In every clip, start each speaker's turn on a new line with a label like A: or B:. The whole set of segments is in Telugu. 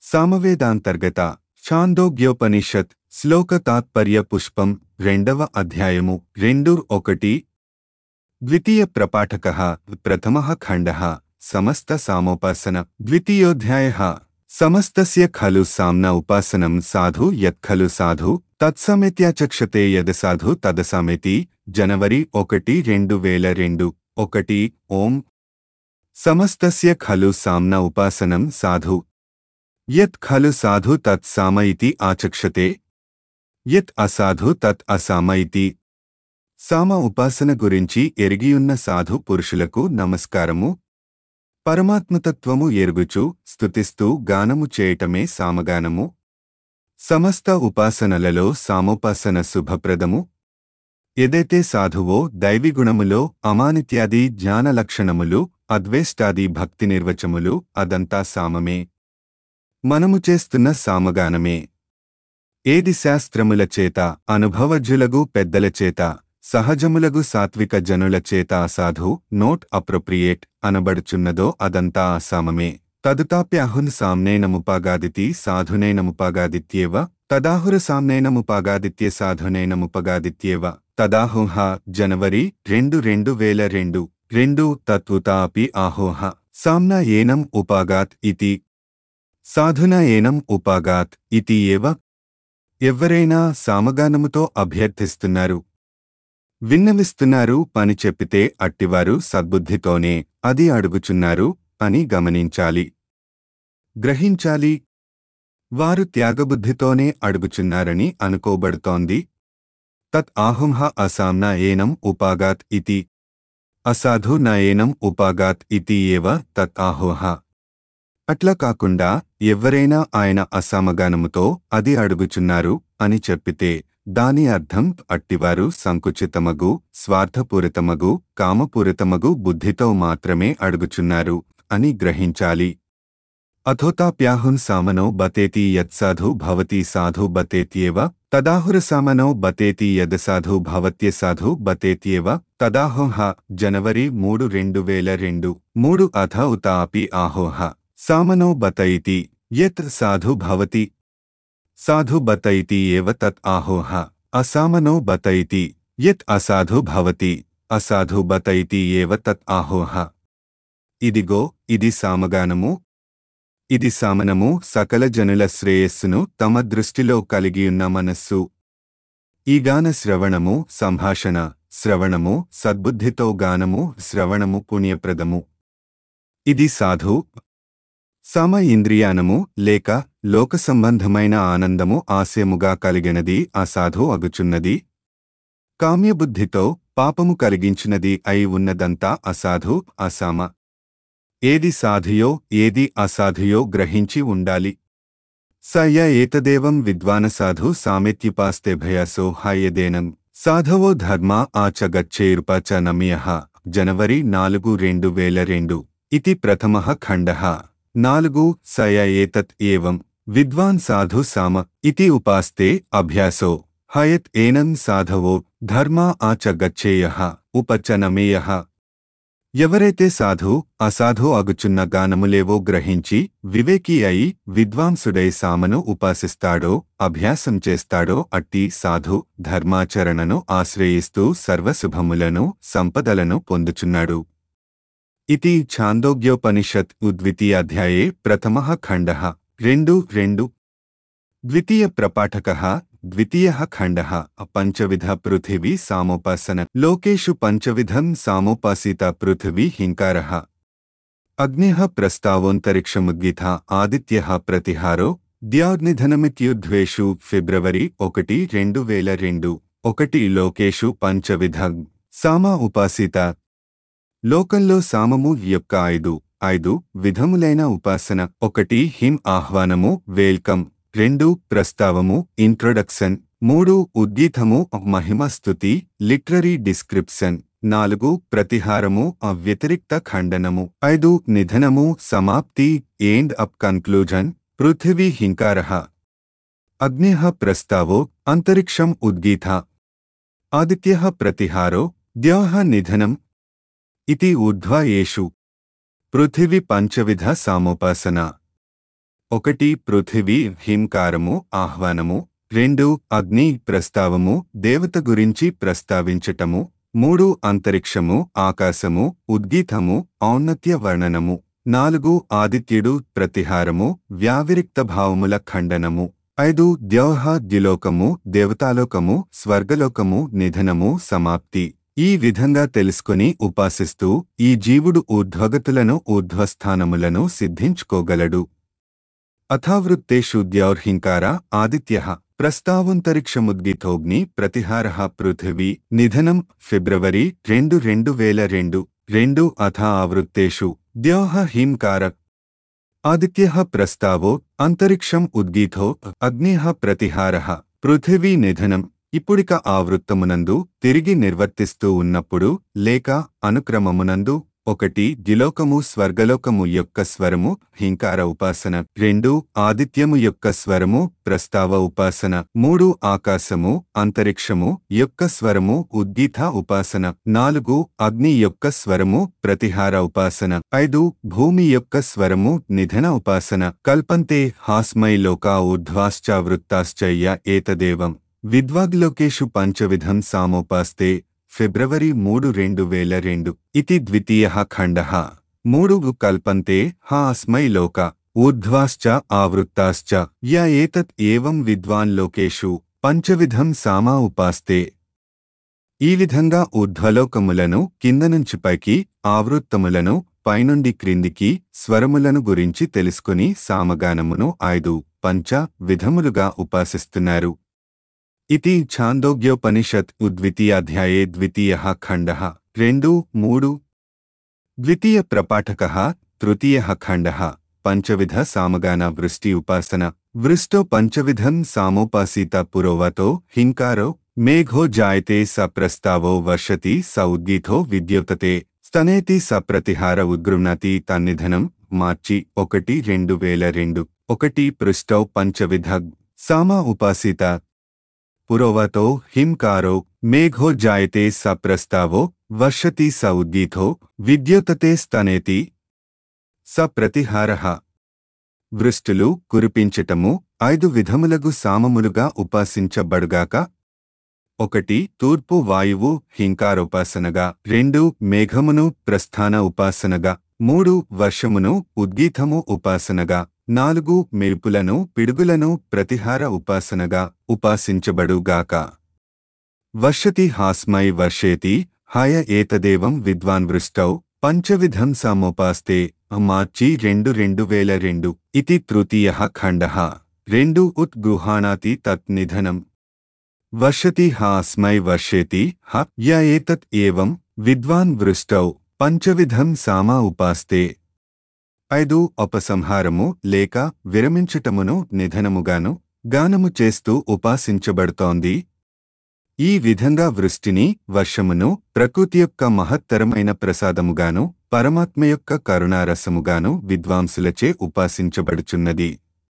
A: సామవేదాంతర్గత ఛాందోగ్యోపనిషత్ శ్లోక తాత్పర్య పుష్పం రెండవ అధ్యాయము రెండు ఒకటి ద్వితీయ ప్రపాఠక ప్రథమ ఖండ సమస్త సామోపాసన ద్వితీయోధ్యాయ సమస్తస్య ఖలు సామ్న ఉపాసనం సాధు యత్ ఖలు సాధు తత్సమిత్యాచక్షతే యద సాధు తదసమితి జనవరి ఒకటి రెండు వేల రెండు ఒకటి ఓం సమస్తస్య ఖలు సామ్న ఉపాసనం సాధు యత్ ఖలు సాధు తత్ సామ ఇతి ఆచక్షతే యత్ అసాధు తత్ అసామ ఇతి సామ ఉపాసన గురించి ఎరిగియున్న సాధు పురుషులకు నమస్కారము పరమాత్మతత్వము ఎరుగుచు స్తుతిస్తూ గానము చేయటమే సామగానము సమస్త ఉపాసనలలో సామోపాసన శుభప్రదము ఏదైతే సాధువో దైవిగుణములో అమానిత్యాది జ్ఞాన లక్షణములు అద్వేష్టాది భక్తి నిర్వచములు అదంతా సామమే మనము చేస్తున్న సామగానమే ఏది శాస్త్రముల చేత అనుభవజ్జులగు పెద్దల చేత సహజములగు సాత్విక జనుల చేత అసాధు నోట్ అప్రొప్రియేట్ అనబడుచున్నదో అదంతా అసామమే తదుతాప్యాహున్ సామ్నేనముపాగాదితి సాధునైనముపాగాదిత్యేవ తదాహుర సామ్నేనముపాగాదిత్య సాధునైనముపగాదిత్యేవ తదాహుహ జనవరి రెండు రెండు వేల రెండు రెండు తత్వుతా అపి ఆహోహ సామ్న ఏనం ఉపాగాత్ ఇతి సాధున ఏనం ఉపాగాత్ ఇతి ఏవ ఎవ్వరైనా సామగానముతో అభ్యర్థిస్తున్నారు విన్నవిస్తున్నారు పని చెప్పితే అట్టివారు సద్బుద్ధితోనే అది అడుగుచున్నారు అని గమనించాలి గ్రహించాలి వారు త్యాగబుద్ధితోనే అడుగుచున్నారని అనుకోబడుతోంది తత్ ఆహుంహ అసామ్న ఏనం ఉపాగాత్ ఇతి అసాధు న ఏనం ఉపాగాత్ ఇతి ఏవ తత్ ఆహోహ అట్లా కాకుండా ఎవ్వరైనా ఆయన అసామగానముతో అది అడుగుచున్నారు అని చెప్పితే దాని అర్థం అట్టివారు సంకుచితమగు స్వార్థపూరితమగు కామపూరితమగు బుద్ధితో మాత్రమే అడుగుచున్నారు అని గ్రహించాలి అథోతాప్యాహున్ సామనో బతేతి యత్సాధు భవతి సాధు బతేత్యేవ తదాహుర సామనో బతేతి యదసాధు భవత్య సాధు బతేత్యేవ తదాహోహ జనవరి మూడు రెండు వేల రెండు మూడు అథ ఉత అపి ఆహోహ సామనో బతయితి యత్ సాధు భవతి సాధు బతయితి ఏవ తత్ ఆహోహ అసామనో బతయితి యత్ అసాధు భవతి అసాధు బతయితి ఏవ తత్ ఆహోహ ఇదిగో ఇది సామగానము ఇది సామనము సకల జనుల శ్రేయస్సును తమ దృష్టిలో కలిగియున్న మనస్సు ఈ గాన శ్రవణము సంభాషణ శ్రవణము సద్బుద్ధితో గానము శ్రవణము పుణ్యప్రదము ఇది సాధు సమ ఇంద్రియానము లేక లోక సంబంధమైన ఆనందము ఆశయముగా కలిగినది అసాధు అగుచున్నది కామ్యబుద్ధితో పాపము కలిగించినది అయి ఉన్నదంతా అసాధు అసామ ఏది సాధుయో ఏది అసాధుయో గ్రహించి ఉండాలి సయ ఏతదేవం విద్వానసాధు సామెత్యుపాస్తే భయాసో హయదేనం సాధవో ధర్మ ఆచ గచ్చేరుప చ నమ్యః జనవరి నాలుగు రెండు వేల రెండు ఇది ప్రథమ ఖండ నాలుగు సయ ఏతత్ ఏవం విద్వాన్ సాధు సామ ఇతి ఉపాస్తే అభ్యాసో హయత్ ఏనం సాధవో ధర్మ ఆచ గచ్చేయ ఉపచనమేయ ఎవరైతే సాధు అసాధు అగుచున్న గానములేవో గ్రహించి వివేకీ అయి విద్వాంసుడై సామను ఉపాసిస్తాడో అభ్యాసం చేస్తాడో అట్టి సాధు ధర్మాచరణను ఆశ్రయిస్తూ సర్వశుభములను సంపదలను పొందుచున్నాడు ఇది ఛాందోగ్యోపనిషత్ ద్వితీయాధ్యాయే ప్రథమ ఖండ రెండు రెండు ద్వితీయ ప్రపాఠక ద్వితీయ ఖండ పంచవిధ పృథివీ సామోపాసన లోకేషు పంచవిధం సామోపాసిత పృథివీ హింకార అగ్ని ప్రస్తావోంతరిక్షముద్గిత ఆదిత్య ప్రతిహారో ద్యాగ్నిధనమిత్యుద్వేషు ఫిబ్రవరి ఒకటి రెండు వేల రెండు ఒకటి లోకేషు పంచవిధ సామ ఉపాసిత లోకంలో సామము యొక్క ఐదు ఐదు విధములైన ఉపాసన ఒకటి హిం ఆహ్వానము వెల్కమ్ రెండు ప్రస్తావము ఇంట్రొడక్షన్ మూడు ఉద్గీతము మహిమస్తుతి లిటరరీ డిస్క్రిప్షన్ నాలుగు ప్రతిహారము వ్యతిరిక్త ఖండనము ఐదు నిధనము సమాప్తి ఎండ్ అప్ కన్క్లూజన్ పృథివీ హింకార అగ్నిః ప్రస్తావో అంతరిక్షం ఉద్గీత ఆదిత్యః ప్రతిహారో ద్యోః నిధనం ఇతి ఊర్ధ్వ ఏషు పృథివి పంచవిధ సామోపాసన ఒకటి పృథివీ హింకారము ఆహ్వానము రెండు అగ్ని ప్రస్తావము దేవత గురించి ప్రస్తావించటము మూడు అంతరిక్షము ఆకాశము ఉద్గీతము ఔన్నత్య వర్ణనము నాలుగు ఆదిత్యుడు ప్రతిహారము వ్యావిరిక్త భావముల ఖండనము ఐదు ద్యోహ ద్యులోకము దేవతాలోకము స్వర్గలోకము నిధనము సమాప్తి ఈ విధంగా తెలుసుకుని ఉపాసిస్తూ ఈ జీవుడు ఊర్ధ్వగతులను ఊర్ధ్వస్థానములను సిద్ధించుకోగలడు అథావృత్తేషు ద్యౌర్హింకార ఆదిత్య ప్రస్తావంతరిక్షముద్గీతోగ్ని ప్రతిహార పృథివీ నిధనం ఫిబ్రవరి రెండు రెండు వేల రెండు రెండు అథ ఆవృత్తేషు ద్యోహ హింకార ఆదిత్య ప్రస్తావో అంతరిక్షం ఉద్గీతో అగ్ని ప్రతిహార పృథివీ నిధనం ఇప్పుడిక ఆవృత్తమునందు తిరిగి నిర్వర్తిస్తూ ఉన్నప్పుడు లేక అనుక్రమమునందు ఒకటి ద్యులోకము స్వర్గలోకము యొక్క స్వరము హింకార ఉపాసన రెండు ఆదిత్యము యొక్క స్వరము ప్రస్తావ ఉపాసన మూడు ఆకాశము అంతరిక్షము యొక్క స్వరము ఉద్గీత ఉపాసన నాలుగు అగ్ని యొక్క స్వరము ప్రతిహార ఉపాసన ఐదు భూమి యొక్క స్వరము నిధన ఉపాసన కల్పంతే హాస్మై లోకా ఊర్ధ్వాశ్చావృత్తాశ్చయ్య ఏతదేవం విద్వాగ్లోకేషు పంచవిధం సామోపాస్తే ఫిబ్రవరి మూడు రెండు వేల రెండు ఇది ద్వితీయ ఖండ మూడు కల్పంతే హా అస్మై లోక ఊర్ధ్వాశ్చ ఆవృత్తాశ్చ య ఏతత్ ఏవం విద్వాన్ లోకేషు పంచవిధం సామా ఉపాస్తే ఈ విధంగా ఊర్ధ్వలోకములను కింద నుంచి పైకి ఆవృత్తములను పైనుండి క్రిందికి స్వరములను గురించి తెలుసుకుని సామగానమును ఐదు పంచ విధములుగా ఉపాసిస్తున్నారు ఇది ఛాందోగ్యోపనిషత్ ద్వితీయాధ్యాయే ద్వితీయ ఖండ రెండు మూడు ద్వితీయ ప్రపాఠక తృతీయ ఖండ పంచవిధ సామగాన వృష్టి ఉపాసన వృష్టో పంచవిధం సామోపాసీత పురోవతో హింకారో మేఘో జాయతే స ప్రస్తావో వర్షతి స ఉద్గీతో విద్యుతతే స్తనేతి స ప్రతిహార ఉద్గృణతి తన్నిధనం మార్చి ఒకటి రెండు వేల రెండు ఒకటి పృష్టౌ పంచవిధ సామా ఉపాసిత పురోవతో హింకారో మేఘో జాయతే స ప్రస్తావో వర్షతి స ఉద్గీతో విద్యుతతే స్తనేతి స ప్రతిహార వృష్టులు కురిపించటము ఐదు విధములగు సామములుగా ఉపాసించబడుగాక ఒకటి తూర్పు వాయువు హింకారోపాసనగా రెండు మేఘమును ప్రస్థాన ఉపాసనగా మూడు వర్షమును ఉద్గీతము ఉపాసనగా నాలుగు మెరుపులను పిడుగులను ప్రతిహార ఉపాసనగా ఉపాసించబడుగాక వర్షతి హాస్మై వర్షేతి హయ ఏతదేవం విద్వాన్ వృష్టౌ పంచవిధం సామోపాస్తే మార్చి రెండు రెండు వేల రెండు ఇది తృతీయ ఖండ రెండు ఉత్ గృహాణాతి తత్ నిధనం వర్షతి హాస్మై వర్షేతి హ య ఏతత్ ఏవం విద్వాన్ వృష్టౌ పంచవిధం సామా ఉపాస్తే ఐదు ఉపసంహారము లేక విరమించటమును నిధనముగాను గానము చేస్తూ ఉపాసించబడుతోంది ఈ విధంగా వృష్టిని వర్షమును ప్రకృతి యొక్క మహత్తరమైన ప్రసాదముగాను పరమాత్మ యొక్క కరుణారసముగాను విద్వాంసులచే ఉపాసించబడుచున్నది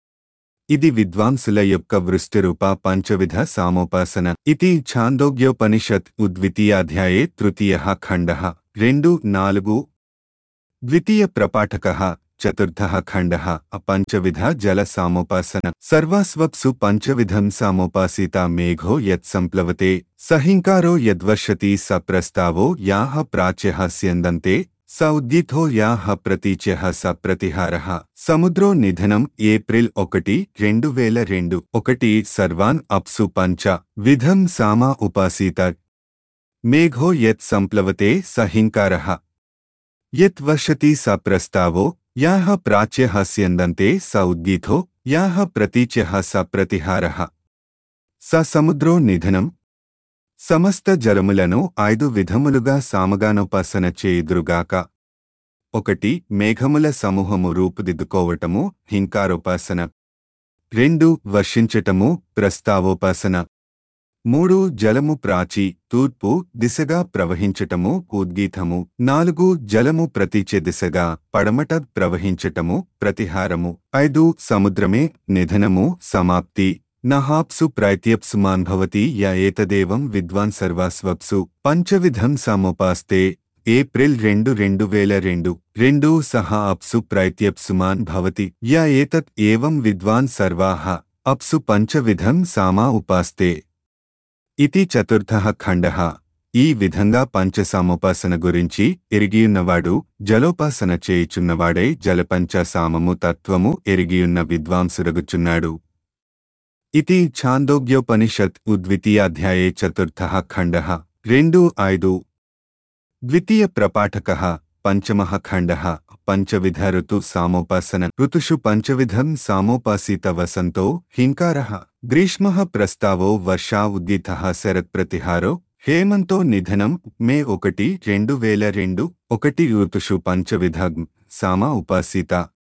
A: ఇది విద్వాంసుల యొక్క వృష్టిరూప పంచవిధ సామోపాసన ఇది ఛాందోగ్యోపనిషత్ ఉద్వితీయాధ్యాయే తృతీయ ఖండ రెండు నాలుగు ద్వితీయ ప్రపాఠక చతుర్థ ఖండ పంచవిధ జల సామోపాసన సర్వాస్వప్సు పంచవిధం సామోపాసిత మేఘో యత్ సంప్లవతే సహింకారో యద్వర్షతి స ప్రస్తావో యాహ ప్రాచ్యః స్యందంతే స ఉద్గీతో యాహ ప్రతీచ్యః స ప్రతిహారః సముద్రో నిధనం ఏప్రిల్ ఒకటి రెండు వేల రెండు ఒకటి సర్వాన్ అప్సు పంచ విధం సామా ఉపాసీత మేఘో యత్ సంప్లవతే సహింకారః యత్ వర్షతి స ప్రస్తావో యాహ ప్రాచ్యః స్యందంతే స ఉద్గీతో యాహ ప్రతీచ్యః స ప్రతిహారః స సముద్రో నిధనం సమస్త జలములను ఐదు విధములుగా సామగానోపాసన చేయుదురుగాక ఒకటి మేఘముల సమూహము రూపుదిద్దుకోవటము హింకారోపాసన రెండు వర్షించటము ప్రస్తావోపాసన మూడు జలము ప్రాచి తూర్పు దిశగా ప్రవహించటము ఉద్గీతము నాలుగు జలము ప్రతీచే దిశగా పడమట ప్రవహించటము ప్రతిహారము ఐదు సముద్రమే నిధనము సమాప్తి నహాప్సు ప్రాత్యప్సుమాన్ భవతి య ఏతదేవం విద్వాన్ సర్వాస్వప్సు పంచవిధం సామోపాస్తే ఏప్రిల్ రెండు రెండు వేల రెండు రెండు సహ అప్సు ప్రైత్యప్సుమాన్ భవతి య ఏతత్ ఏవం విద్వాన్ సర్వాః అప్సు పంచవిధం సామా ఉపాస్తే ఇతి చతుర్థః ఖండః ఈ విధంగా పంచసామోపాసన గురించి ఎరిగియున్నవాడు జలోపాసన చేయుచున్నవాడై జలపంచ సామము తత్వము ఎరిగియున్న విద్వాంసురగుచున్నాడు ఇతి ఛాందోగ్యోపనిషత్ ఉద్వితీయాధ్యాయే చతుర్థః ఖండః రెండు ఐదు ద్వితీయ ప్రపాఠకः పంచమः ఖండः పంచవిధ ఋతు సామోపాసన ఋతుషు పంచవిధం సామోపాసిత వసంతో హింకారः గ్రీష్మः ప్రస్తావో వర్షా ఉద్గీతः శరత్ప్రతిహారో హేమంతో నిధనం మే ఒకటి రెండు వేల రెండు ఒకటి ఋతుషు పంచవిధ సామా ఉపాసిత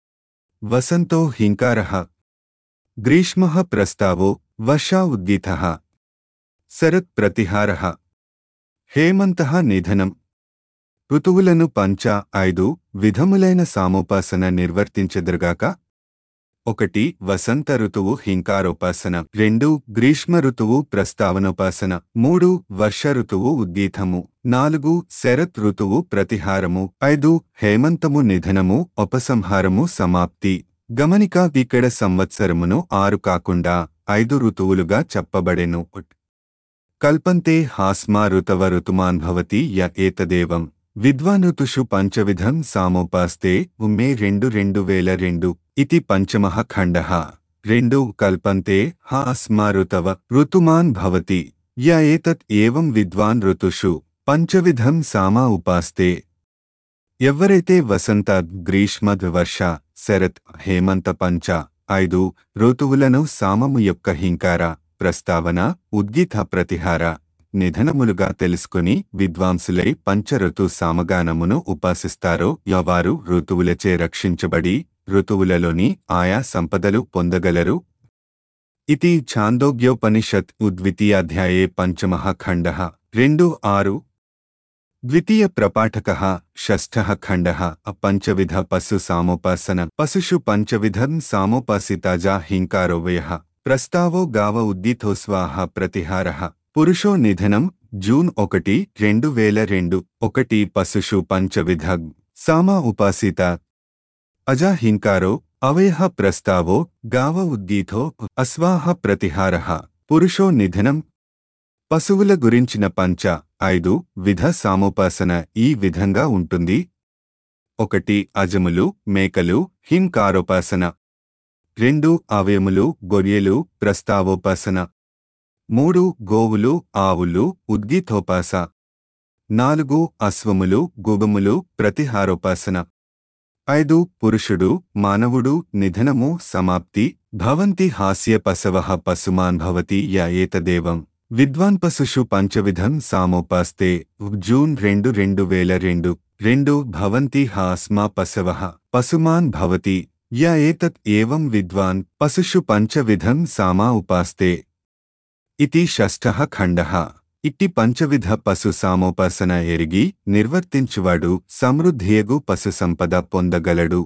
A: వసంతో హింకారः గ్రీష్మः ప్రస్తావో వర్షా ఉద్గీతः శరత్ ప్రతిహారः హేమంతః నిధనం ఋతువులను పంచ ఐదు విధములైన సామోపాసన నిర్వర్తించెదరుగాక ఒకటి వసంత ఋతువు హింకారోపాసన రెండు గ్రీష్మ ఋతువు ప్రస్తావనోపాసన మూడు వర్ష ఋతువు ఉద్గీతము నాలుగు శరత్ ఋతువు ప్రతిహారము ఐదు హేమంతము నిధనము ఉపసంహారము సమాప్తి గమనిక ఇక్కడ సంవత్సరమును ఆరు కాకుండా ఐదు ఋతువులుగా చెప్పబడెను కల్పంతే హాస్మా ఋతవ ఋతుమాన్ భవతి య ఏతదేవం విద్వానుతుషు పంచవిధం సామోపాస్తే మే రెండు రెండు వేల రెండు ఇతి పంచమః ఖండః రెండు కల్పంతే హాస్మా ఋతవ ఋతుమాన్ భవతి య ఏతత్ ఏవం విద్వాన్ ఋతుషు పంచవిధం సామా ఉపాస్తే ఎవరైతే వసంత గ్రీష్మ వర్ష శరత్ హేమంత పంచ ఐదు ఋతువులను సామము యొక్క హింకార ప్రస్తావన ఉద్గీత ప్రతిహార నిధనములుగా తెలుసుకుని విద్వాంసులై పంచఋతు సామగానమును ఉపాసిస్తారో యవారు ఋతువులచే రక్షించబడి ఋతువులలోని ఆయా సంపదలు పొందగలరు ఇది ఛాందోగ్యోపనిషత్ ఉద్వితీయాధ్యాయే పంచమః ఖండః రెండు ఆరు ద్వితీయ ప్రపాఠకः షష్ఠः ఖండः పంచవిధ పశు సామోపాసన పశుషు పంచవిధం సామోపాసితాజా హింకారో వ్యయః ప్రస్తావో గావ ఉద్గీతో స్వాహ ప్రతిహారః పురుషో నిధనం జూన్ ఒకటి రెండు వేల రెండు ఒకటి పశుషు పంచవిధ సామా ఉపాసిత అజా హింకారో అవయః ప్రస్తావో గావ ఉద్గీతో అస్వాహ ప్రతిహారః పురుషో నిధనం పశువుల గురించిన పంచ ఐదు విధ సామోపాసన ఈ విధంగా ఉంటుంది ఒకటి అజములు మేకలు హింకారోపాసన రెండు అవయములు గొర్రెలు ప్రస్తావోపాసన మూడు గోవులు ఆవులు ఉద్గీతోపాస నాలుగు అశ్వములు గుబములు ప్రతిహారోపాసన ఐదు పురుషుడు మానవుడు నిధనము సమాప్తి భవంతి హాస్య పశవ పశుమాన్ భవతి య ఏతదేవం విద్వాన్ పశుషు పంచవిధం సామోపాస్తే జూన్ రెండు రెండు వేల రెండు రెండు భవంతి హాస్మా పశవ పశుమాన్ భవతి య ఏతత్ ఏవం విద్వాన్ పశుషు పంచవిధం సామా ఉపాస్తే ఇతి షష్ఠః ఖండః ఇట్టి పంచవిధ పశు సామోపాసన ఎరిగి నిర్వర్తించువాడు సమృద్ధియగు పశు సంపద పొందగలడు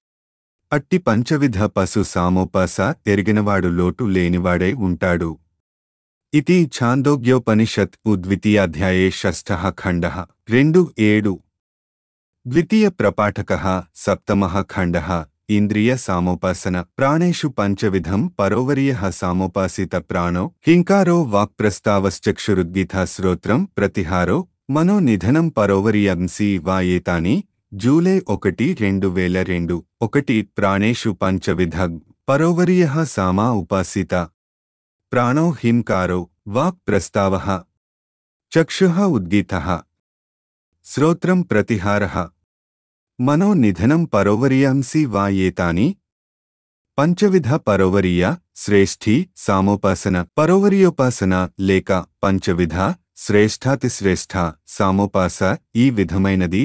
A: అట్టి పంచవిధ పశు సామోపాస ఎరిగినవాడు లోటు లేనివాడై ఉంటాడు ఇది ఛాందోగ్యోపనిషత్ ఉద్వితీయాధ్యాయే షష్ఠः ఖండः రెండు ఏడు ద్వితీయ ప్రపాఠకः సప్తమः ఖండः ఇంద్రియ సామోపాసన ప్రాణేషు పంచవిధం పరోవర్యః సామోపాసిత ప్రాణో హింకారో వాక్ప్రస్తావశ్చక్షురుద్గీత శ్రోత్రం ప్రతిహారో మనో నిధనం పరోవర్యంసి వాయేతాని జూలై ఒకటి రెండు వేల రెండు ఒకటి ప్రాణేషు పంచవిధ పరోవర్యః సామా ఉపాసిత ప్రాణో హింకారో వాక్ ప్రస్తావః చక్షుః ఉద్గీతः శ్రోత్రం ప్రతిహారः మనో నిధనం పరోవర్యాంసి వా ఏతాని పంచవిధ పరోవరీయ శ్రేష్ఠి సామోపాసన పరోవర్యోపాసన లేక పంచవిధ శ్రేష్ఠాతిశ్రేష్ఠ సామోపాస ఈ విధమైనది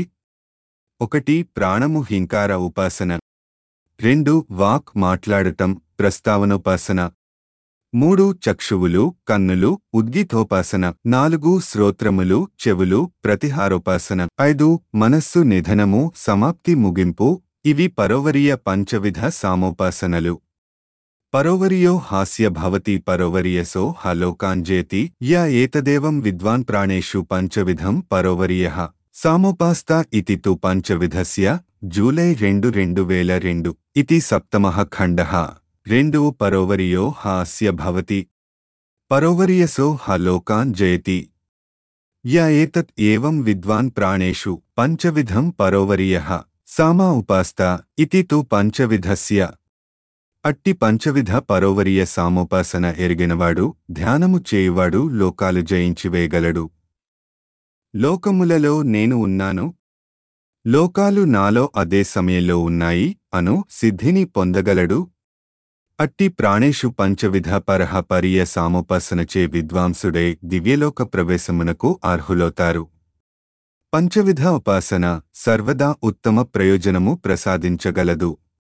A: ఒకటి ప్రాణము హింకార ఉపాసన రెండు వాక్ మాట్లాడటం ప్రస్తావనోపాసన మూడు చక్షువులు కన్నులు ఉద్గీతోపాసన నాలుగు శ్రోత్రములు చెవులు ప్రతిహారోపాసన ఐదు మనస్సు నిధనము సమాప్తి ముగింపు ఇవి పరోవరీయ పంచవిధ సామోపాసనలు పరోవరియో హాస్య భవతి పరోవరియసో హలోకాంజేతి య ఏతదేవం విద్వాన్ ప్రాణేషు పంచవిధం పరోవర్య సామోపాస్త ఇతి తు పంచవిధస్య జూలై రెండు రెండు వేల రెండు ఇతి సప్తమః ఖండః రెండు పరోవరియో హాస్య భవతి పరోవర్యసో హ లోకాన్ జయతి య ఏతత్ ఏవం విద్వాన్ ప్రాణేషు పంచవిధం పరోవర్యః సామా ఉపాస్త ఇతి తు పంచవిధస్య అట్టి పంచవిధ పరోవరియ సామోపాసన ఎరిగినవాడు ధ్యానము చేయువాడు లోకాలు జయించివేయగలడు లోకములలో నేను ఉన్నాను లోకాలు నాలో అదే సమయంలో ఉన్నాయి అను సిద్ధిని పొందగలడు అట్టి ప్రాణేషు పంచవిధ పరహ పర్య సామోపాసనచే విద్వాంసుడై దివ్యలోక ప్రవేశమునకు అర్హులవుతారు పంచవిధ ఉపాసన సర్వదా ఉత్తమ ప్రయోజనము ప్రసాదించగలదు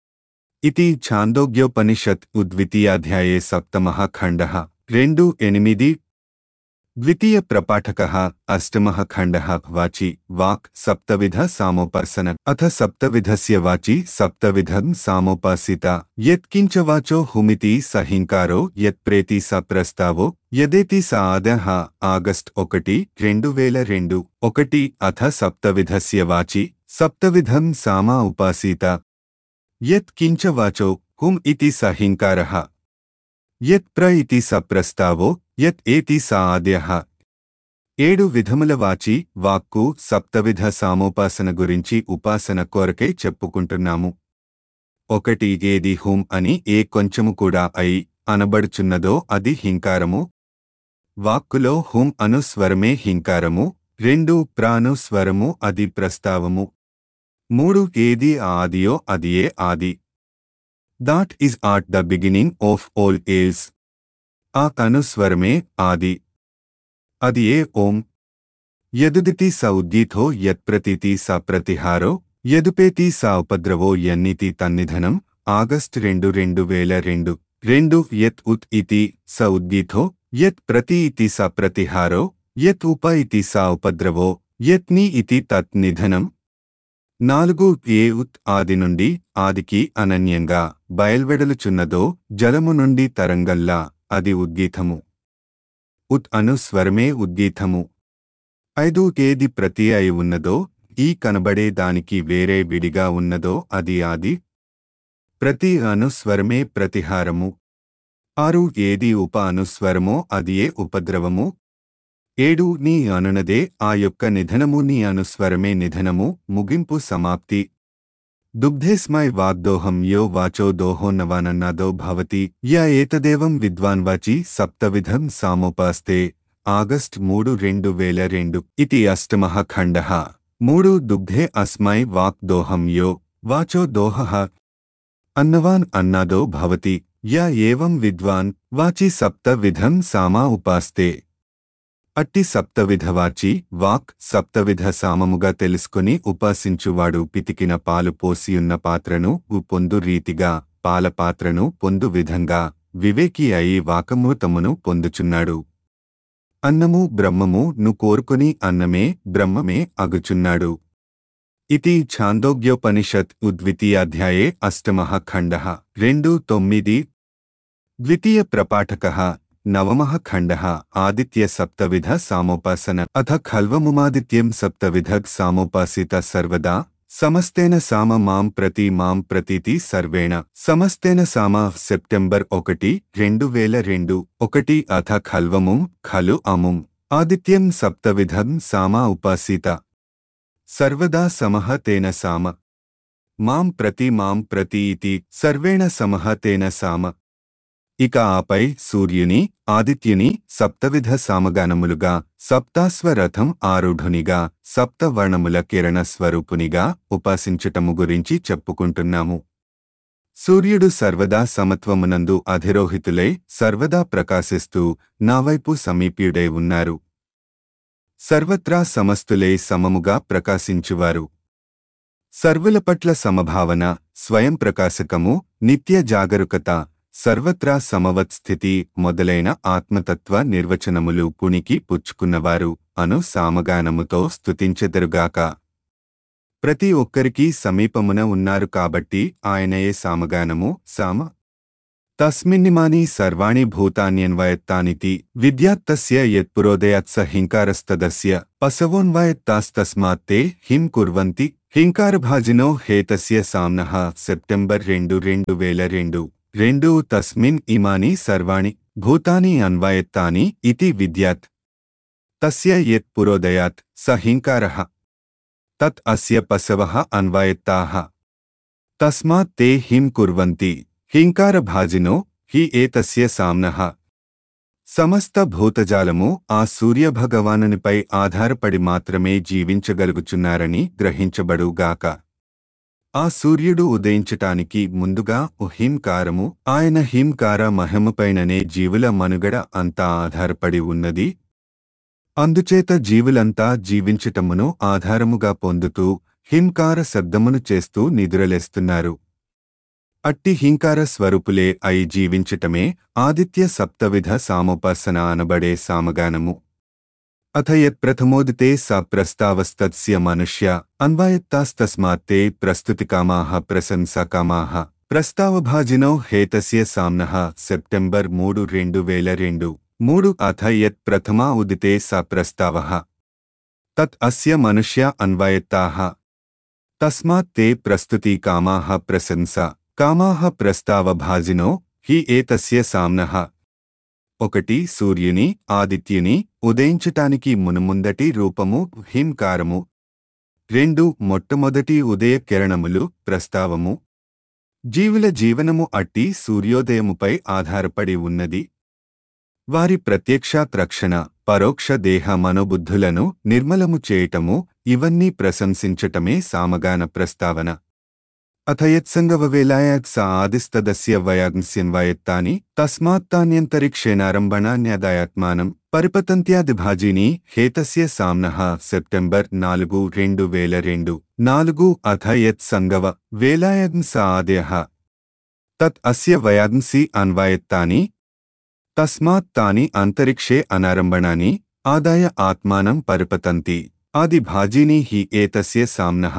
A: ఇది ఛాందోగ్యోపనిషత్ ఉద్వితీయాధ్యాయే సప్తమః ఖండః రెండు ఎనిమిది ద్వితీయ ప్రపాఠకः అష్టమः ఖండः వాచి వాక్ సప్తవిధ సామోపాసన అథ సప్తవిధస్య వాచి సప్తవిధం సామోపాసిత యత్కించ వాచో హుమితి సహింకారో యత్ప్రేతి స ప్రస్తావో యదేతి స ఆదః ఆగస్ట్ ఒకటి రెండు వేల రెండు ఒకటి అథ సప్తవిధస్య వాచి సప్తవిధం సామా ఉపాసీత యత్ కించ వాచో హుం ఇతి సహింకారః యత్ ప్ర ఇతి స ప్రస్తావో యత్ ఏతి స ఆద్యః ఏడు విధముల వాచి వాక్కు సప్తవిధ సామోపాసన గురించి ఉపాసన కొరకై చెప్పుకుంటున్నాము ఒకటి ఏది హుం అని ఏ కొంచెము కూడా అయి అనబడుచున్నదో అది హింకారము వాక్కులో హుం అను స్వరమే హింకారము రెండు ప్రాను స్వరము అది ప్రస్తావము మూడు ఏది ఆదియో అదియే ఆది that is at the beginning of all else ఆ అనుస్వరమే ఆది అది ఏ ఓం యదుదితి స ఉద్దీథో యత్ప్రతీతి స ప్రతిహారో యదుపేతి స ఉపద్రవో యన్నితి తన్నిధనం ఆగస్ట్ రెండు రెండు వేల రెండు రెండు యత్ ఉత్ ఇతి స ఉద్దీథో యత్ ప్రతి ఇతి స ప్రతిహారో యత్ ఉప ఇతి స ఉపద్రవో యత్ని ఇతి తత్ నిధనం నాలుగు ఏ ఉత్ ఆది నుండి ఆదికి అనన్యంగా బయల్వెడలుచున్నదో జలము నుండి తరంగల్లా అది ఉద్గీతము ఉత్ అను స్వరమే ఉద్గీతము ఐదు ఏది ప్రతి అయి ఉన్నదో ఈ కనబడే దానికి వేరే విడిగా ఉన్నదో అది ఆది ప్రతి అనుస్వరమే ప్రతిహారము ఆరు ఏది ఉప అనుస్వరమో అదియే ఉపద్రవము ఏడు నీ అనునదే ఆ యొక్క నిధనము నీ అనుస్వరమే నిధనము ముగింపు సమాప్తి దుగ్ధేస్మై వాగ్దోహం యో వాచో దోహో నవానన్నాదో భవతి యా ఏతదేవం విద్వాన్ వాచి సప్తవిధం సామోపాస్తే ఆగస్ట్ మూడు రెండు వేల రెండు ఇది అష్టమః ఖండః మూడు దుగ్ధే అస్మై వాక్దోహం యో వాచో దోహః అన్నవాన్ అన్నాదో భవతి యా ఏవం విద్వాన్ వాచి సప్తవిధం సామా ఉపాస్తే అట్టి సప్తవిధవాచి వాక్ సప్తవిధ సామముగా తెలుసుకుని ఉపాసించువాడు పితికిన పాలు పోసియున్న పాత్రను ఉ పొందు రీతిగా పాల పాత్రను పొందు విధంగా వివేకి అయి వాకమూతమును పొందుచున్నాడు అన్నము బ్రహ్మము ను కోరుకుని అన్నమే బ్రహ్మమే అగుచున్నాడు ఇది ఛాందోగ్యోపనిషత్ ఉద్వితీయాధ్యాయే అష్టమః ఖండః రెండు తొమ్మిది ద్వితీయ ప్రపాఠకः నవమः ఖండः ఆదిత్య సప్తవిధ సామోపాసన అథ ఖల్వముమాదిత్యం సప్తవిధ సామోపాసిత సర్వదా సమస్తేన సామ మాం ప్రతి మాం ప్రతీతి సర్వేణ సమస్తేన సామ సెప్టెంబర్ ఒకటి రెండు వేల రెండు ఒకటి అథ ఖల్వముం ఖలు అముం ఆదిత్యం సప్తవిధం సామా ఉపాసిత సర్వదా సమః తేన సామ మాం ప్రతి మాం ప్రతి ఇతి సర్వేణ సమః తేన సామ ఇక ఆపై సూర్యుని ఆదిత్యుని సప్తవిధ సామగానములుగా సప్తాశ్వరథం ఆరుఢునిగా సప్తవర్ణముల కిరణ స్వరూపునిగా ఉపాసించటము గురించి చెప్పుకుంటున్నాము సూర్యుడు సర్వదా సమత్వమునందు అధిరోహితులై సర్వదా ప్రకాశిస్తూ నావైపు సమీప్యుడై ఉన్నారు సర్వత్రా సమస్తులై సమముగా ప్రకాశించువారు సర్వుల పట్ల సమభావన స్వయం ప్రకాశకము నిత్య జాగరూకత సర్వత్రా సమవత్ స్థితి మొదలైన ఆత్మతత్వ నిర్వచనములు పుణికి పుచ్చుకున్నవారు అను సామగానముతో స్తుతించెదరుగాక ప్రతి ఒక్కరికి సమీపమున ఉన్నారు కాబట్టి ఆయనయే సామగానము సామ తస్మిన్నిమాని సర్వాణి భూతాన్యన్వయత్తానితి విద్యాత్తస్య యత్పురోదయాత్ స హింకారస్తదస్య పసవోన్వయత్తాస్తస్మాత్తే హిం కుర్వంతి హింకారభాజినో హేతస్య సామ్నః సెప్టెంబర్ రెండు రెండు వేల రెండు రెండు తస్మిన్ ఇమాని సర్వాణి భూతాని అన్వయత్తాని ఇతి విద్యాత్ తస్య యత్ పురోదయాత్ స హింకారః తత్ అస్య పశవః అన్వయత్తాః తస్మాత్ తే హిం కుర్వంతి హింకారభాజినో హి ఏతస్య సామ్నః సమస్త భూతజాలము ఆ సూర్యభగవానునిపై ఆధారపడి మాత్రమే జీవించగలుగుచున్నారని గ్రహించబడుగాక ఆ సూర్యుడు ఉదయించటానికి ముందుగా ఓ హింకారము ఆయన హింకార మహిమపైననే జీవుల మనుగడ అంతా ఆధారపడి ఉన్నది అందుచేత జీవులంతా జీవించటమును ఆధారముగా పొందుతూ హింకార శబ్దమును చేస్తూ నిద్రలేస్తున్నారు అట్టి హింకార స్వరూపులే అయి జీవించటమే ఆదిత్య సప్తవిధ సామోపాసన అనబడే సామగానము అథ యత్ప్రథమోదితే స ప్రస్తావస్తస్య మనుష్య అన్వయత్తాస్తస్మాత్తే ప్రస్తుతికామాః ప్రశంసాకామాః ప్రస్తావభాజినో హేతస్య సామ్నః సెప్టెంబర్ మూడు రెండు వేల రెండు మూడు అథ యత్ ప్రథమా ఉదితే స ప్రస్తావః తత్ అస్య మనుష్య అన్వయత్తాః తస్మాత్ తే ప్రస్తుతి కామాః ప్రశంస కామాః ప్రస్తావభాజినో హి ఏతస్య సామ్నః ఒకటి సూర్యుని ఆదిత్యుని ఉదయించటానికి మునుముందటి రూపము హింకారము రెండు మొట్టమొదటి ఉదయ కిరణములు ప్రస్తావము జీవుల జీవనము అట్టి సూర్యోదయముపై ఆధారపడి ఉన్నది వారి ప్రత్యక్ష రక్షణ పరోక్ష దేహ మనోబుద్ధులను నిర్మలము చేయటము ఇవన్నీ ప్రశంసించటమే సామగాన ప్రస్తావన అథయత్సంగవవేలాయత్ స ఆదిస్తదస్య వయాగ్స్యన్వయత్తాని తస్మాత్తాన్యంతరిక్షేణారంభణాన్యదాయాత్మానం పరిపతంత్యాదిభాజీని హేతస్య సామ్నః సెప్టెంబర్ నాలుగు రెండు వేల రెండు నాలుగు అథ యత్ సంగవ వేలాయగ్న్ స ఆదయః తత్ అస్య వయాగ్న్సి అన్వయత్తాని తస్మాత్ తాని అంతరిక్షే అనారంభణాని ఆదాయ ఆత్మానం పరిపతంతి ఆది భాజీని హి ఏతస్య సామ్నః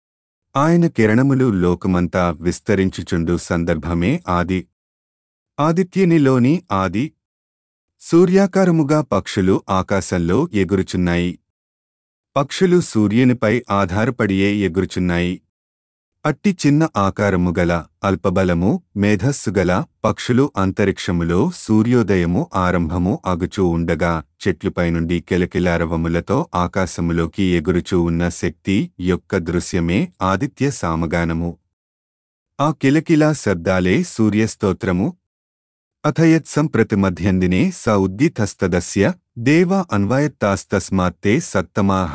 A: ఆయన కిరణములు లోకమంతా విస్తరించుచుండు సందర్భమే ఆది ఆదిత్యునిలోని ఆది సూర్యాకారముగా పక్షులు ఆకాశంలో ఎగురుచున్నాయి పక్షులు సూర్యునిపై ఆధారపడియే ఎగురుచున్నాయి అట్టి చిన్న ఆకారము గల అల్పబలము మేధస్సు గల పక్షులు అంతరిక్షములో సూర్యోదయము ఆరంభము అగుచూ ఉండగా చెట్లుపై నుండి కెలకిలారవములతో ఆకాశములోకి ఎగురుచూ ఉన్న శక్తి యొక్క దృశ్యమే ఆదిత్య సామగానము ఆ కిలకిలా శబ్దాలే సూర్యస్తోత్రము అథయత్సం ప్రతిమధ్యందినే స ఉద్గీతస్తదస్య దేవ అన్వయత్తాస్తస్మాత్తే సత్తమాహ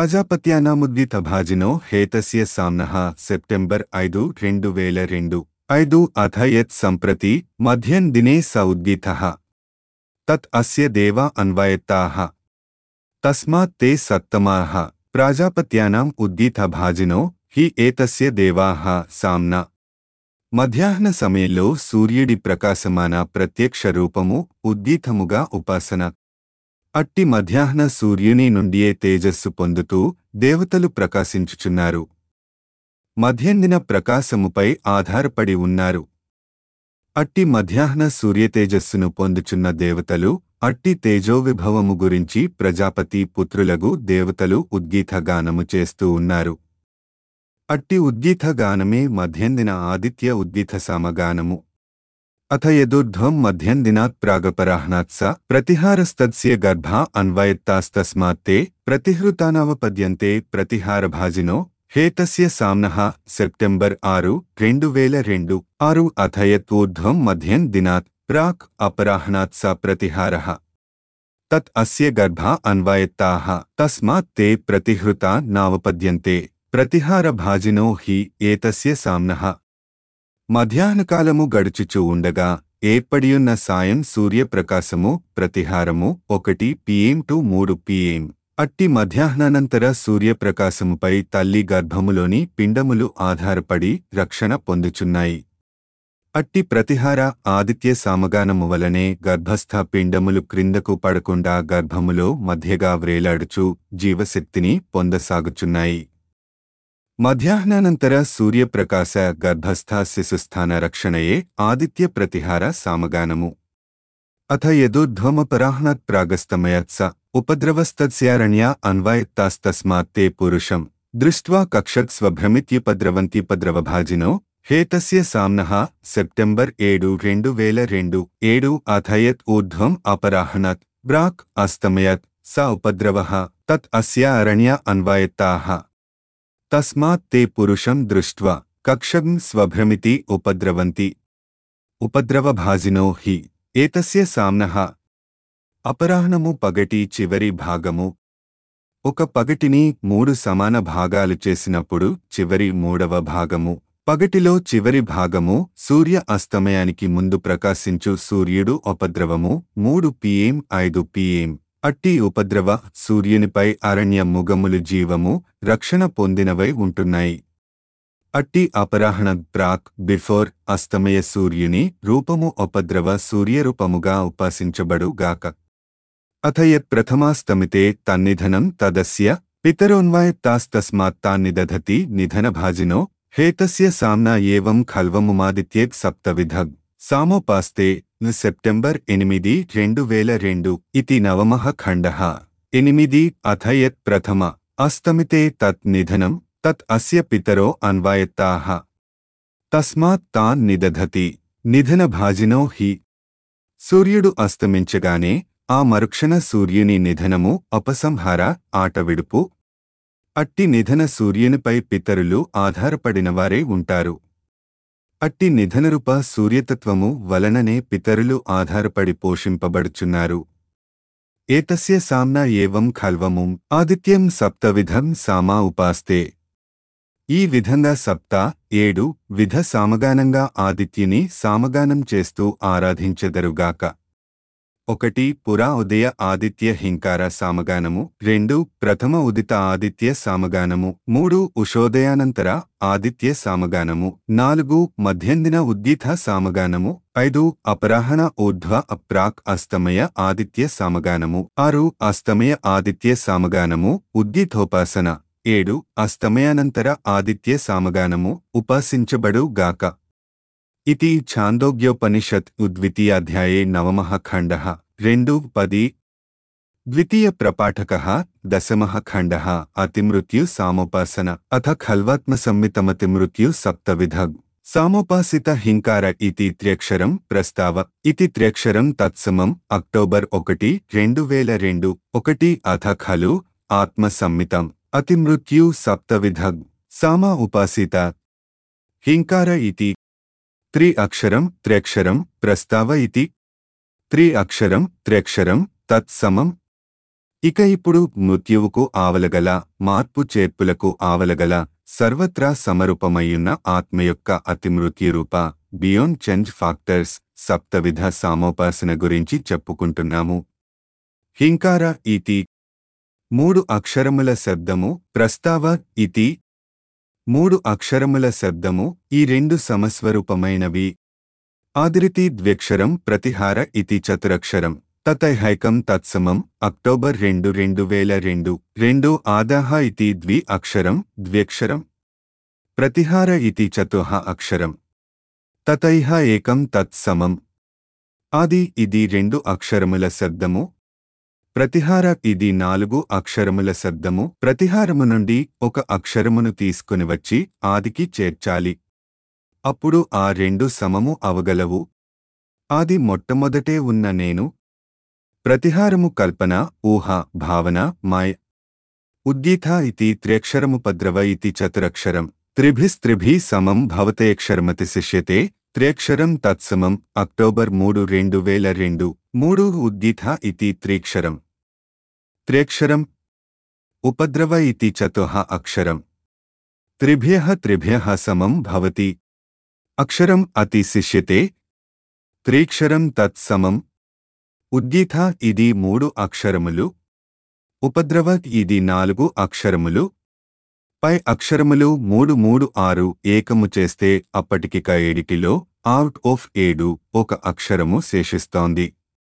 A: ప్రాజాపత్యానాముద్గీతభాజినో హేతస్య సామ్నః సెప్టెంబర్ ఐదు రెండు వేల రెండు ఐదు అథ యత్ సంప్రతి మధ్యం దినే స ఉద్గీతః తత్ అస్య దేవ అన్వయత్తాః తస్మాత్ తే సత్తమాః ప్రాజాపత్యానాం ఉద్గీతభాజినో హి ఏతస్య దేవాః సామ్న మధ్యాహ్న సమయంలో సూర్యుడి ప్రకాశమాన ప్రత్యక్ష రూపము ఉద్దీతముగా ఉపాసన అట్టి మధ్యాహ్న సూర్యుని నుండియే తేజస్సు పొందుతూ దేవతలు ప్రకాశించుచున్నారు మధ్యందిన ప్రకాశముపై ఆధారపడి ఉన్నారు అట్టి మధ్యాహ్న సూర్యతేజస్సును పొందుచున్న దేవతలు అట్టి తేజోవిభవము గురించి ప్రజాపతి పుత్రులగు దేవతలు ఉద్గీతగానము చేస్తూ ఉన్నారు అట్టి ఉద్గీతగానమే మధ్యందిన ఆదిత్య ఉద్గీత సామగానము అథ యదుర్ధ్వం మధ్యందినాత్ ప్రాగపరాహ్నాత్ స ప్రతిహారస్తత్స్య గర్భా అన్వయత్తాస్తస్మాత్తే ప్రతిహృతానవపద్యంతే ప్రతిహారభాజినో హేతస్య సామ్నః సెప్టెంబర్ ఆరు రెండు వేల రెండు ఆరు అథయత్ ఊర్ధ్వం మధ్యం దినాత్ ప్రాక్ అపరాహ్నాత్ స ప్రతిహారః తత్ అస్య గర్భా అన్వయత్తాః తస్మాత్ తే ప్రతిహృతా నావపద్యంతే ప్రతిహారభాజినో హి ఏతస్య సామ్నః మధ్యాహ్నకాలము గడుచుచూ ఉండగా ఏర్పడియున్న సాయం సూర్యప్రకాశము ప్రతిహారము ఒకటి పిఎం టు మూడు పిఎం అట్టి మధ్యాహ్నానంతర సూర్యప్రకాశముపై తల్లి గర్భములోని పిండములు ఆధారపడి రక్షణ పొందుచున్నాయి అట్టి ప్రతిహార ఆదిత్య సామగానము వలనే గర్భస్థ పిండములు క్రిందకు పడకుండా గర్భములో మధ్యగా వ్రేలాడుచు జీవశక్తిని పొందసాగుచున్నాయి మధ్యాహ్నానంతర సూర్యప్రకాశ గర్భస్థ శిశుస్థాన రక్షణయే ఆదిత్య ప్రతిహార సామగానము అథ యదుర్ధ్వమపరాహ్నాత్ ప్రాగస్తమయత్ స ఉపద్రవస్తస్యారణ్యా అన్వయత్తాస్తస్మాత్ తే పురుషం దృష్ట్వా కక్షత్ స్వభ్రమిత్యుపద్రవంత్యుపద్రవభాజినో హేతస్య సామ్నః సెప్టెంబర్ ఏడు రెండు వేల రెండు ఏడు అథయత్ ఊర్ధ్వం అపరాహ్నాత్ బ్రాక్ అస్తమయత్ స ఉపద్రవః తత్ అస్య అరణ్య అన్వయత్తాః తస్మాత్ తే పురుషం దృష్ట్వా కక్షం స్వభ్రమితి ఉపద్రవంతి ఉపద్రవభాజినో హి ఏతస్య సామ్నః అపరాహ్నము పగటి చివరి భాగము ఒక పగటిని మూడు సమాన భాగాలు చేసినప్పుడు చివరి మూడవ భాగము పగటిలో చివరి భాగము సూర్య అస్తమయానికి ముందు ప్రకాశించు సూర్యుడు ఉపద్రవము మూడు పిఎం ఐదు పిఎం అట్టి ఉపద్రవ సూర్యునిపై అరణ్య ముగములు జీవము రక్షణ పొందినవై ఉంటున్నాయి అట్టి అపరాహ్న ప్రాక్ బిఫోర్ అస్తమయ సూర్యుని రూపము ఉపద్రవ సూర్యరూపముగా ఉపాసించబడు గాక అథ యత్ ప్రథమాస్తమితే తన్నిధనం తదస్య పితరోన్వాయత్తాస్తస్మాత్ తాన్నిదధతి నిధనభాజినో హేతస్య సామ్నా ఏవం ఖల్వముమాదిత్యేక్ సప్తవిధగ్ సామోపాస్తే న సెప్టెంబర్ ఎనిమిది రెండు వేల రెండు ఇతి నవమః ఖండః ఎనిమిది అథ యత్ ప్రథమ అస్తమితే తత్ నిధనం తత్ అస్య పితరో అన్వాయత్తాః తస్మాత్ తాన్ నిదధతి నిధనభాజినో హి సూర్యుడు అస్తమించగానే ఆ మరుక్షణ సూర్యుని నిధనము అపసంహార ఆటవిడుపు అట్టి నిధన సూర్యునిపై పితరులు ఆధారపడినవారే ఉంటారు అట్టి నిధనరూప సూర్యతత్వము వలననే పితరులు ఆధారపడి పోషింపబడుచున్నారు ఏతస్య సామ్నా ఏవం ఖల్వముం ఆదిత్యం సప్తవిధం సామా ఉపాస్తే ఈ విధంగా సప్త ఏడు విధ సామగానంగా ఆదిత్యుని సామగానం చేస్తూ ఆరాధించెదరుగాక ఒకటి పురా ఉదయ ఆదిత్య హింకార సామగానము రెండు ప్రథమ ఉదిత ఆదిత్య సామగానము మూడు ఉషోదయానంతర ఆదిత్య సామగానము నాలుగు మధ్యందిన ఉద్దీత సామగానము ఐదు అపరాహణ ఊర్ధ్వ అప్రాక్ అస్తమయ ఆదిత్య సామగానము ఆరు అస్తమయ ఆదిత్య సామగానము ఉద్దీతోపాసన ఏడు అస్తమయానంతర ఆదిత్య సామగానము ఉపాసించబడు గాక ఇతి ఛాందోగ్యోపనిషత్ ద్వితీయాధ్యాయే నవమః ఖండః రెండు పది ద్వితీయ ప్రపాఠకः దశమः ఖండः అతిమృత్యు సామోపాసన అథ ఖల్వాత్మసంమితమతిమృత్యు సప్తవిధగ్ సామోపాసిత హింకార ఇతి త్ర్యక్షరం ప్రస్తావ ఇతి త్ర్యక్షరం తత్సమం అక్టోబర్ ఒకటి రెండు వేల రెండు ఒకటి అథ ఖలు ఆత్మసమ్మితం అతిమృత్యు సప్తవిధగ్ సామా ఉపాసిత హింకార ఇతి త్రి అక్షరం త్ర్యక్షరం ప్రస్తావ ఇతి త్రి అక్షరం త్ర్యక్షరం తత్సమం ఇక ఇప్పుడు మృత్యువుకు ఆవలగల మార్పు చేర్పులకు ఆవలగల సర్వత్రా సమరూపమయ్యున్న ఆత్మ యొక్క అతిమృత్యురూప బియోండ్ చేంజ్ ఫాక్టర్స్ సప్తవిధ సామోపాసన గురించి చెప్పుకుంటున్నాము హింకార ఇతి మూడు అక్షరముల శబ్దము ప్రస్తావ ఇతి మూడు అక్షరముల శబ్దము ఈ రెండు సమస్వరూపమైనవి ఆదిరితి ద్వ్యక్షరం ప్రతిహార ఇతి చతురక్షరం తతైహైకం తత్సమం అక్టోబర్ రెండు రెండు వేల రెండు రెండు ఆదాహ ఇతి ద్వి అక్షరం ద్వ్యక్షరం ప్రతిహార ఇతి చతుహ అక్షరం తతైహ ఏకం తత్సమం ఆది ఇది రెండు అక్షరముల శబ్దము ప్రతిహార ఇది నాలుగు అక్షరముల శబ్దము ప్రతిహారము నుండి ఒక అక్షరమును తీసుకుని వచ్చి ఆదికి చేర్చాలి అప్పుడు ఆ రెండు సమము అవగలవు ఆది మొట్టమొదటే ఉన్న నేను ప్రతిహారము కల్పన ఊహ భావన మాయ ఉద్దీత ఇతి త్ర్యక్షరముపద్రవ ఇతి చతురక్షరం త్రిభిస్త్రిభి సమం భవతేక్షరమతి శిష్యతే త్ర్యక్షరం తత్సమం అక్టోబర్ మూడు రెండు వేల రెండు మూడు ఉద్దీత ఇతి త్రీక్షరం త్ర్యక్షరం ఉపద్రవ ఇతి చతుః అక్షరం త్రిభ్యః త్రిభ్యః సమం భవతి అక్షరం అతి శిష్యతే త్రీక్షరం తత్సమం ఉద్దీత ఇది మూడు అక్షరములు ఉపద్రవ ఇది నాలుగు అక్షరములు పై అక్షరములు మూడు మూడు ఆరు ఏకము చేస్తే అప్పటికిక ఏడిటిలో అవుట్ ఆఫ్ ఏడు ఒక అక్షరము శేషిస్తోంది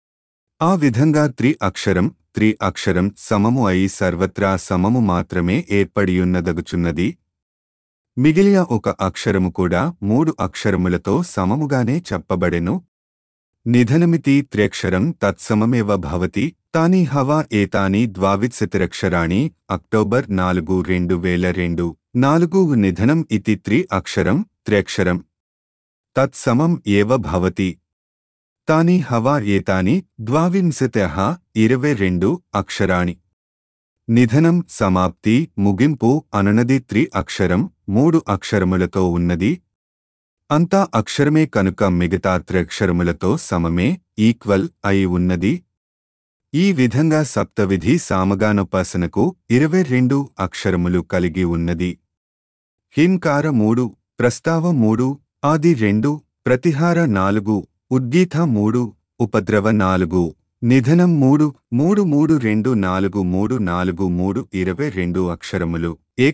A: ఆ విధంగా త్రి అక్షరం త్రి అక్షరం సమము అయి సర్వత్రా సమము మాత్రమే ఏర్పడియున్నదగుచున్నది మిగిలిన ఒక అక్షరము కూడా మూడు అక్షరములతో సమముగానే చెప్పబడెను నిధనమితి త్ర్యక్షరం తత్సమమేవ భవతి తాని హవా ఏతాని ద్వావిత్సతిరక్షరాణి అక్టోబర్ నాలుగు రెండు వేల రెండు నాలుగు నిధనం ఇతి త్రి అక్షరం త్ర్యక్షరం తత్సమం ఏవ భవతి తాని హవా ఏతాని ద్వావింశత్యః ఇరవై రెండు అక్షరాణి నిధనం సమాప్తి ముగింపు అనునది త్రి అక్షరం మూడు అక్షరములతో ఉన్నది అంతా అక్షరమే కనుక మిగతా త్రక్షరములతో సమమే ఈక్వల్ అయి ఉన్నది ఈ విధంగా సప్తవిధి సామగానోపాసనకు ఇరవై రెండు అక్షరములు కలిగి ఉన్నది హింకార మూడు ప్రస్తావ మూడు ఆది రెండు ప్రతిహార నాలుగు ఉద్గీత మూడు ఉపద్రవ నాలుగు నిధనం మూడు మూడు మూడు రెండు నాలుగు మూడు నాలుగు మూడు ఇరవై రెండు అక్షరములు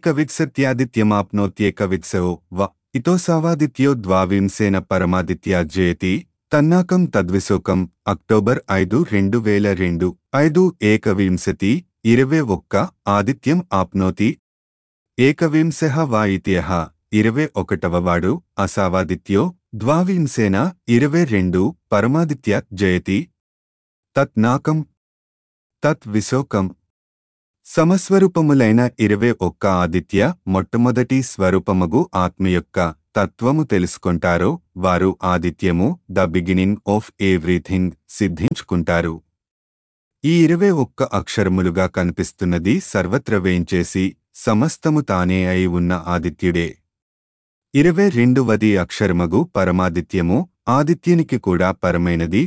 A: ఏకవిత్సత్యాదిత్యమాప్నోత్యేకవిత్సో వ ఇతోసావాదిత్యో ద్వావింశేన పరమాదిత్యా జయతి తన్నాకం తద్విశోకం అక్టోబర్ ఐదు రెండు వేల రెండు ఐదు ఏకవింశతి ఇరవై ఒక్క ఆదిత్యం ఆప్నోతి ఏకవింశ వా ఇత్యః ఇరవై ఒకటవవాడు అసావాదిత్యో ద్వావింశేన ఇరవై రెండు పరమాదిత్య జయతి తత్ నాకం తత్ విశోకం సమస్వరూపములైన ఇరవై ఒక్క ఆదిత్య మొట్టమొదటి స్వరూపమగు ఆత్మ యొక్క తత్వము తెలుసుకుంటారో వారు ఆదిత్యము ద బిగినింగ్ ఆఫ్ ఎవ్రీథింగ్ సిద్ధించుకుంటారు ఈ ఇరవై ఒక్క అక్షరములుగా కనిపిస్తున్నది సర్వత్ర వేంచేసి సమస్తము తానే అయి ఉన్న ఆదిత్యుడే ఇరవై రెండవది అక్షరమగు పరమాదిత్యము ఆదిత్యునికి కూడా పరమైనది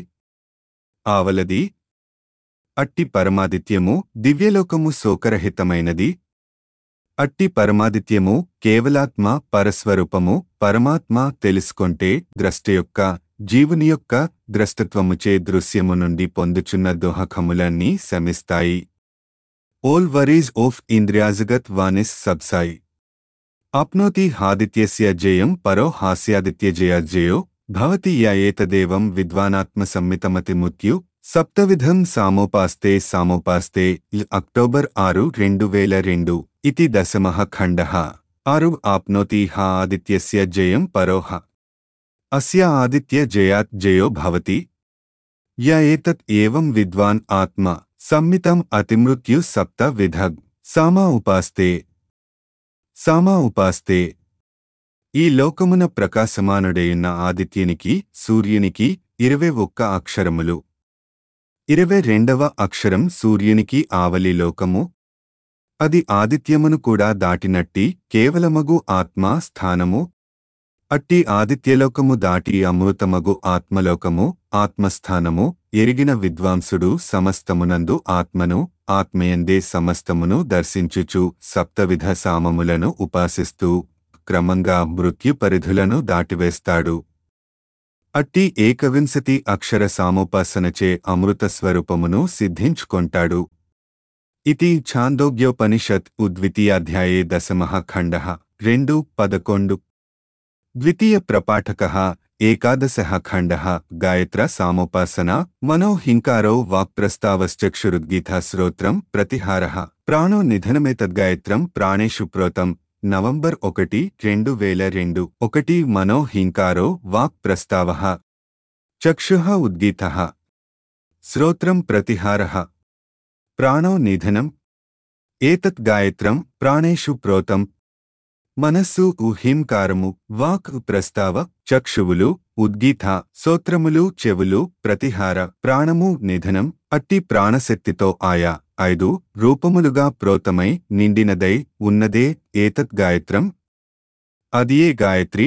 A: ఆవలది అట్టి పరమాదిత్యము దివ్యలోకము శోకరహితమైనది అట్టి పరమాదిత్యము కేవలాత్మ పరస్వరూపము పరమాత్మ తెలుసుకొంటే ద్రష్ట యొక్క జీవుని యొక్క ద్రష్టత్వముచే దృశ్యము నుండి పొందుచున్న దోహకములన్నీ శమిస్తాయి ఓల్ వరీజ్ ఆఫ్ ఇంద్రియాజగత్ వానిస్ సబ్సాయి ఆప్నోతి హాదిత్యస్య జయం పరో హాస్యాదిత్యజయాజయో భవతి య ఏతదేవం విద్వానాత్మ సమ్మితమతి ముత్యు సప్తవిధం సామోపాస్తే సామోపాస్తే ఇల్ అక్టోబర్ ఆరు రెండు వేల రెండు ఇతి దశమః ఖండః ఆరు ఆప్నోతి హా ఆదిత్యస్య జయం పరోహ అస్య ఆదిత్య జయాత్ జయో భవతి య ఏతత్ ఏవం విద్వాన్ ఆత్మ సమ్మితం అతిమృత్యు సప్త విధగ్ సామా ఉపాస్తే సామా ఉపాస్తే ఈ లోకమున ప్రకాశమానుడైన ఆదిత్యునికి సూర్యునికి ఇరవై ఒక్క అక్షరములు ఇరవై రెండవ అక్షరం సూర్యునికి ఆవలి లోకము అది ఆదిత్యమును కూడా దాటినట్టి కేవలమగు ఆత్మా స్థానము అట్టి ఆదిత్యలోకము దాటి అమృతమగు ఆత్మలోకము ఆత్మస్థానము ఎరిగిన విద్వాంసుడు సమస్తమునందు ఆత్మను ఆత్మయందే సమస్తమును దర్శించుచు సప్తవిధ సామములను ఉపాసిస్తూ క్రమంగా మృత్యు పరిధులను దాటివేస్తాడు అట్టి ఏకవింశతి అక్షర సామోపాసనచే అమృత స్వరూపమును సిద్ధించుకొంటాడు ఇతి ఛాందోగ్యోపనిషత్ ఉద్వితీయాధ్యాయే దశమః ఖండః రెండు పదకొండు ద్వితీయ ప్రపాఠకः ఏకాదశः ఖండः గాయత్ర సామోపాసన మనో హింకారో వాక్ప్రస్తావశ్చక్షురుద్గీత శ్రోత్రం ప్రతిహారः ప్రాణో నిధనమేతద్గాయత్రం ప్రాణేషు ప్రోతం నవంబర్ ఒకటి రెండు వేల రెండు ఒకటి మనో హింకారో వాక్ ప్రస్తావ చక్షుః ఉద్గీత శ్రోత్రం ప్రతిహార ప్రాణో నిధనం ఏతత్ గాయత్రం ప్రాణేషు ప్రోతం మనస్సు ఊహింకారము వాక్ ప్రస్తావ చక్షువులు ఉద్గీత సోత్రములు చెవులు ప్రతిహార ప్రాణము నిధనం అట్టి ప్రాణశక్తితో ఆయా ఐదు రూపములుగా ప్రోతమై నిండినదై ఉన్నదే ఏతత్ గాయత్రం అదియే గాయత్రి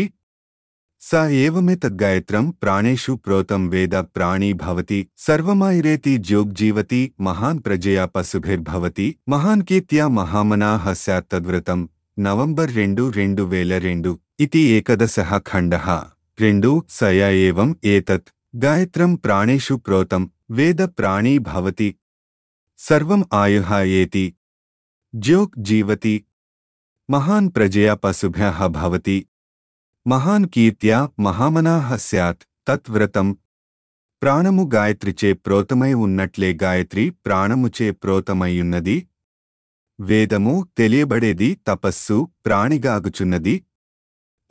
A: స ఏవమేతద్గాయత్రం ప్రాణేషు ప్రోతం వేద ప్రాణీ భవతి సర్వమాయిరేతి జ్యోగ్జీవతి మహాన్ ప్రజయా పశుభిర్భవతి మహాన్ కీర్త్యా మహామనాహ తద్వ్రతం నవంబర్ రెండు రెండు వేల రెండు ఇతి ఏకదశః ఖండః రెండు సయ ఏవం ఏతత్ గాయత్రం ప్రాణేషు ప్రోతం వేద ప్రాణీ భవతి సర్వం ఆయుః ఏతి జ్యోక్ జీవతి మహాన్ ప్రజయా పశుభ్యః భవతి మహాన్ కీర్త్యా మహామనాహ స్యాత్ తత్వ్రతం ప్రాణము గాయత్రిచే ప్రోతమై ఉన్నట్లే గాయత్రి ప్రాణముచే ప్రోతమయ్యున్నది వేదము తెలియబడేది తపస్సు ప్రాణిగాగుచున్నది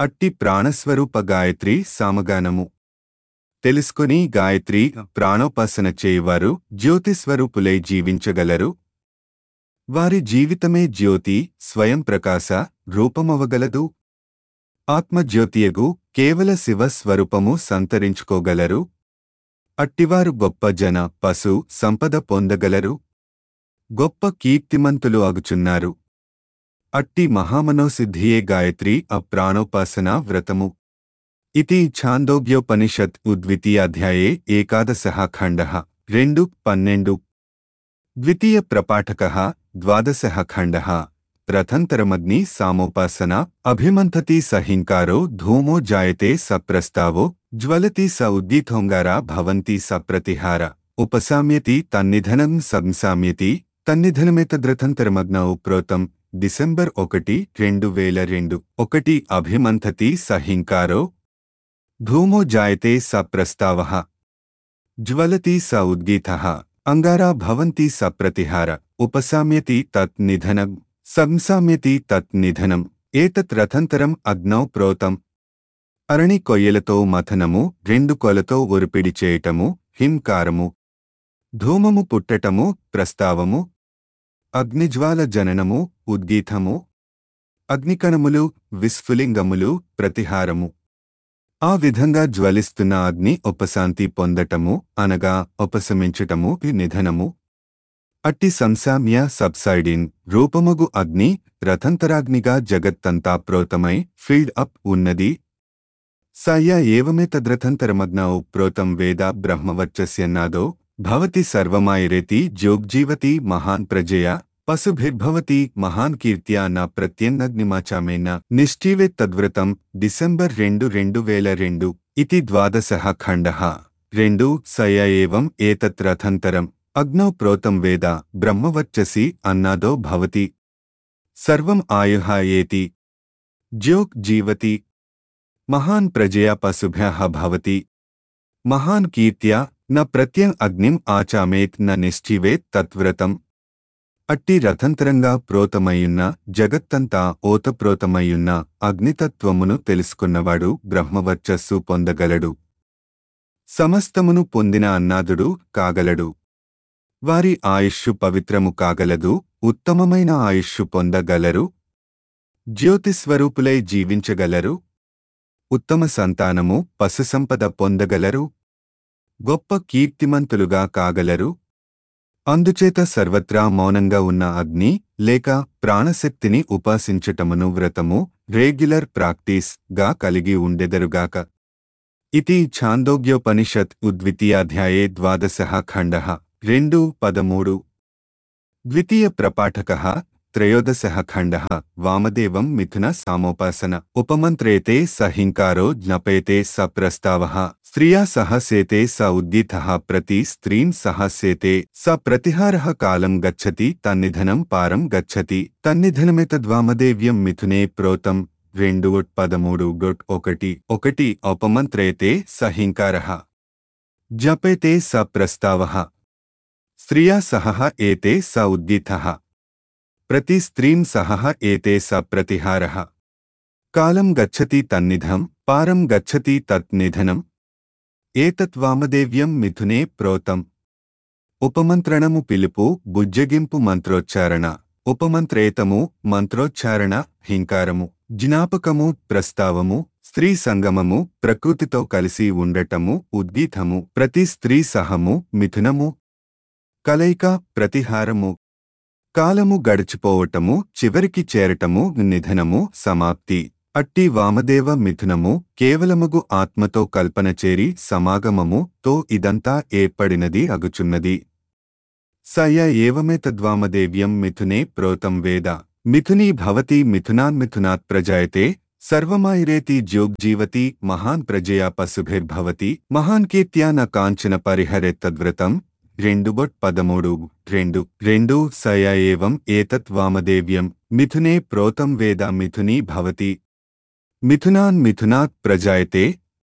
A: అట్టి ప్రాణస్వరూప గాయత్రి సామగానము తెలుసుకుని గాయత్రి ప్రాణోపాసన చేయువారు జ్యోతిస్వరూపులై జీవించగలరు వారి జీవితమే జ్యోతి స్వయం ప్రకాశ రూపమవగలదు ఆత్మజ్యోతియగు కేవల శివ స్వరూపము సంతరించుకోగలరు అట్టివారు గొప్ప జన పశు సంపద పొందగలరు గొప్ప కీర్తిమంతులు అగుచున్నారు అట్టి మహామనోసిద్ధియే గాయత్రి అప్రాణోపాసన వ్రతము ఇది ఛాందోగ్యోపనిషత్ ఉద్వితీయాధ్యాయే ఏకాదశः ఖండः రెండు పన్నెండు ద్వితీయ ప్రపాఠకः ద్వాదశः ఖండः రథంతరమగ్ని సామోపాసన అభిమంథతి సహింకారో ధూమో జాయతే సప్రస్తావో జ్వలతి స ఉద్దీతోంగారా భవంతి సప్రతిహార ఉపసామ్యతి తన్నిధనం సంసామ్యతి తన్నిధనమేతద్రథంతరమగ్నౌ ప్రోతం డిసెంబర్ ఒకటి రెండు వేల రెండు ఒకటి అభిమంథతి సహింకారో ధూమో జాయతే స ప్రస్తావ జ్వలతి స ఉద్గీత అంగారా భవంతి స ప్రతిహార ఉపసామ్యతి తత్ నిధనం సంసామ్యతి తత్ నిధనం ఏతత్ రథంతరం అగ్నౌ ప్రోతం అరణి కొయ్యలతో మథనము రెండు కొలతో ఒరిపిడి చేయటము హింకారము ధూమము పుట్టటము ప్రస్తావము అగ్నిజ్వాల జననము ఉద్గీతము అగ్నికణములు విస్ఫులింగములు ప్రతిహారము ఆ విధంగా జ్వలిస్తున్న అగ్ని ఉపశాంతి పొందటము అనగా ఉపశమించటము నిధనము అట్టి సంసామ్య సబ్సైడిన్ రూపమగు అగ్ని రథంతరాగ్నిగా జగత్తంతా ప్రోతమై ఫీల్డ్ అప్ ఉన్నది సయ ఏవమే తద్రథంతరమగ్నౌ ప్రోతం వేద బ్రహ్మవర్చస్యన్నాదో భవతి సర్వమాయరేతి జోగ్జీవతి మహాన్ ప్రజయ పశుభిర్భవతి మహాన్ కీర్త్యా న ప్రత్యన్నగ్నిమాచామేన నిశ్చీవే తద్వ్రతం డిసెంబర్ రెండు రెండు వేల రెండు ఇది ద్వాదశः ఖండः రెండు సయ ఏవం ఏతత్ రథంతరం అగ్నౌ ప్రోతం వేద బ్రహ్మవర్చసి అన్నాదో భవతి సర్వం ఆయుః ఏతి జ్యోక్ జీవతి మహాన్ ప్రజయా పశుభ్యః భవతి మహాన్ కీర్త్యా న ప్రత్యం అగ్నిం ఆచామేత్ న నిశ్చివేత్ తత్వ్రతం అట్టి రథంతరంగా ప్రోతమయ్యున్న జగత్తంతా ఓతప్రోతమయ్యున్న అగ్నితత్వమును తెలుసుకున్నవాడు బ్రహ్మవర్చస్సు పొందగలడు సమస్తమును పొందిన అన్నాదుడు కాగలడు వారి ఆయుష్షు పవిత్రము కాగలదు ఉత్తమమైన ఆయుష్షు పొందగలరు జ్యోతిస్వరూపులై జీవించగలరు ఉత్తమ సంతానము పశుసంపద పొందగలరు గొప్ప కీర్తిమంతులుగా కాగలరు అందుచేత సర్వత్రా మౌనంగా ఉన్న అగ్ని లేక ప్రాణశక్తిని ఉపాసించటమును వ్రతము రెగ్యులర్ ప్రాక్టీస్ గా కలిగి ఉండెదరుగాక ఇది ఛాందోగ్యోపనిషత్ ఉద్వితీయాధ్యాయే ద్వాదశः ఖండः రెండు పదమూడు ద్వితీయ ప్రపాఠకः త్రయోదశः ఖండः వామదేవం మిథున సామోపాసన ఉపమంత్రేతే సహింకారో జ్ఞపయతే స ప్రస్తావः స్త్రియా సహ సేతే స ఉద్దీతः ప్రతి స్త్రీం సహ సేతే స ప్రతిహారः కాలం గచ్చతి తన్నిధనం పారం గచ్చతి తన్నిధనమేతద్వామదేవ్యం మిథునే ప్రోతం రెండు పదమూడు గొట్ ఒకటి ఒకటి ఉపమంత్రేతే సహింకారः జపేతే స ప్రస్తావः స్త్రియా సహ ఏతే స ఉద్దీతः ప్రతి స్త్రీం సహ ఏతే స ప్రతిహారः కాలం గచ్చతి తన్నిధం పారం గచ్చతి తత్ నిధనం ఏతత్వామదేవ్యం మిథునే ప్రోతం ఉపమంత్రణము పిలుపు బుజ్జగింపు మంత్రోచ్చారణ ఉపమంత్రేతము మంత్రోచ్చారణ హింకారము జ్ఞాపకము ప్రస్తావము స్త్రీ సంగమము ప్రకృతితో కలిసి ఉండటము ఉద్దీతము ప్రతి స్త్రీ సహము మిథునము కలయిక ప్రతిహారము కాలము గడిచిపోవటము చివరికి చేరటము నిధనము సమాప్తి అట్టి వామదేవ మిథునము కేవలముగు ఆత్మతో కల్పన చేరి సమాగమము తో ఇదంతా ఏర్పడినది అగుచున్నది సయ ఏవమే తద్వామదేవ్యం మిథునే ప్రోతం వేద మిథునీ భవతి మిథునాన్మిథునాత్ ప్రజాయతే సర్వమాయిరేతి జోగ్జీవతి మహాన్ ప్రజయా పశుభిర్భవతి మహాన్ కీర్త్యా న కాంచన పరిహరెత్తద్వ్రతం రెండు బొట్ పదమూడు రెండు రెండు సయ ఏవం ఏతత్ వామదేవ్యం మిథునే ప్రోతం వేద మిథునీ భవతి మిథునాన్ మిథునాత్ ప్రజాయతే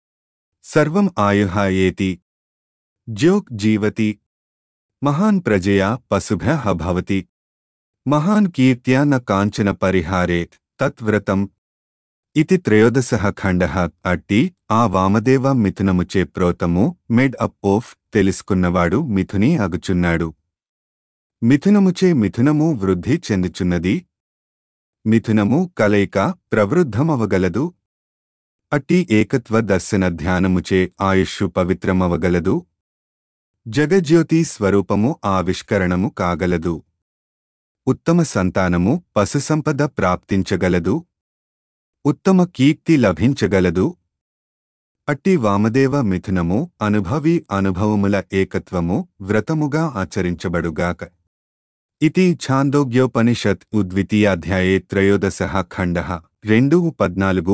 A: సర్వం ఆయుః ఏతి జ్యోక్ జీవతి మహాన్ ప్రజయా పశుభ్యః భవతి మహాన్ కీర్త్యా న కాంచన పరిహారేత్ తత్వ్రతం ఇతి త్రయోదశః ఖండః అట్టి ఆ వామదేవ మిథునముచే ప్రోతము మెడ్ అప్ ఓఫ్ తెలుసుకున్నవాడు మిథుని అగుచున్నాడు మిథునముచే మిథునము వృద్ధి చెందుచున్నది మిథునము కలయిక ప్రవృద్ధమవగలదు అట్టి ఏకత్వ దర్శన ధ్యానముచే ఆయుష్షు పవిత్రమవగలదు జగజ్యోతి స్వరూపము ఆవిష్కరణము కాగలదు ఉత్తమ సంతానము పశుసంపద ప్రాప్తించగలదు ఉత్తమ కీర్తి లభించగలదు అట్టి వామదేవ మిథునము అనుభవి అనుభవముల ఏకత్వము వ్రతముగా ఆచరించబడుగాక ఇతి ఛాందోగ్యోపనిషత్ ఉద్వితీయాధ్యాయే త్రయోదశః ఖండః రెండు పద్నాలుగు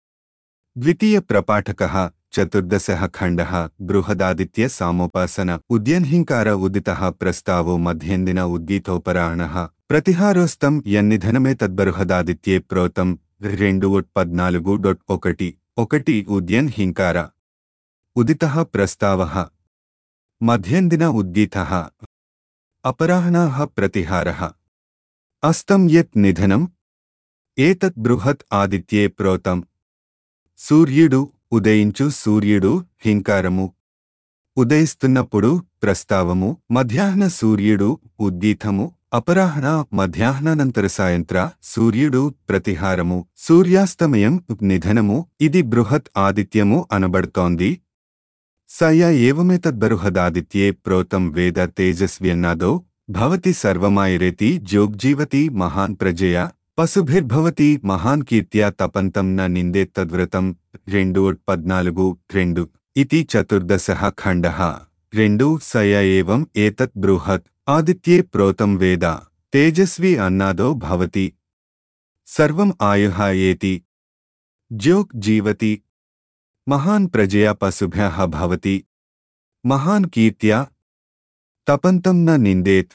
A: ద్వితీయ ప్రపాఠకः చతుర్దశः ఖండः బృహదాదిత్య సామోపాసన ఉద్యన్హింకార ఉదితः ప్రస్తావో మధ్యందిన ఉద్గీతోపరాణः ప్రతిహారోస్తం యన్నిధనమే తద్బృహదాదిత్యే ప్రోతం రెండు పద్నాలుగు డొట్ ఒకటి ఒకటి ఉద్యన్ హింకార ఉదితః ప్రస్తావः మధ్యందిన ఉద్గీతः అపరాహ్నాః ప్రతిహారः అస్తం యత్ నిధనం ఏతత్ బృహత్ ఆదిత్యే ప్రోతం సూర్యుడు ఉదయించు సూర్యుడు హింకారము ఉదయిస్తున్నప్పుడు ప్రస్తావము మధ్యాహ్న సూర్యుడు ఉద్దీతము అపరాహ్న మధ్యాహ్నానంతర సాయంత్ర సూర్యుడు ప్రతిహారము సూర్యాస్తమయం నిధనము ఇది బృహత్ ఆదిత్యము అనబడుతోంది సయ ఏవమేతద్బరుహదాదిత్యే ప్రోతం వేద తేజస్వ్యన్నాదో భవతి సర్వమాయరేతి జోగ్జీవతి మహాన్ ప్రజయ పశుభిర్భవతి మహాన్ కీర్త్యా తపంతం న నిందేత్తద్వ్రతం రెండు పద్నాలుగు రెండు ఇతి చతుర్దశః ఖండః రెండు సయ ఏవం ఏతత్ బృహత్ ఆదిత్యే ప్రోతం వేద తేజస్వి అన్నాదో భవతి సర్వం ఆయుః ఏతి జ్యోక్ జీవతి మహాన్ ప్రజయా పశుభ్యః భవతి మహాన్ కీర్త్యా తపంతం న నిందేత్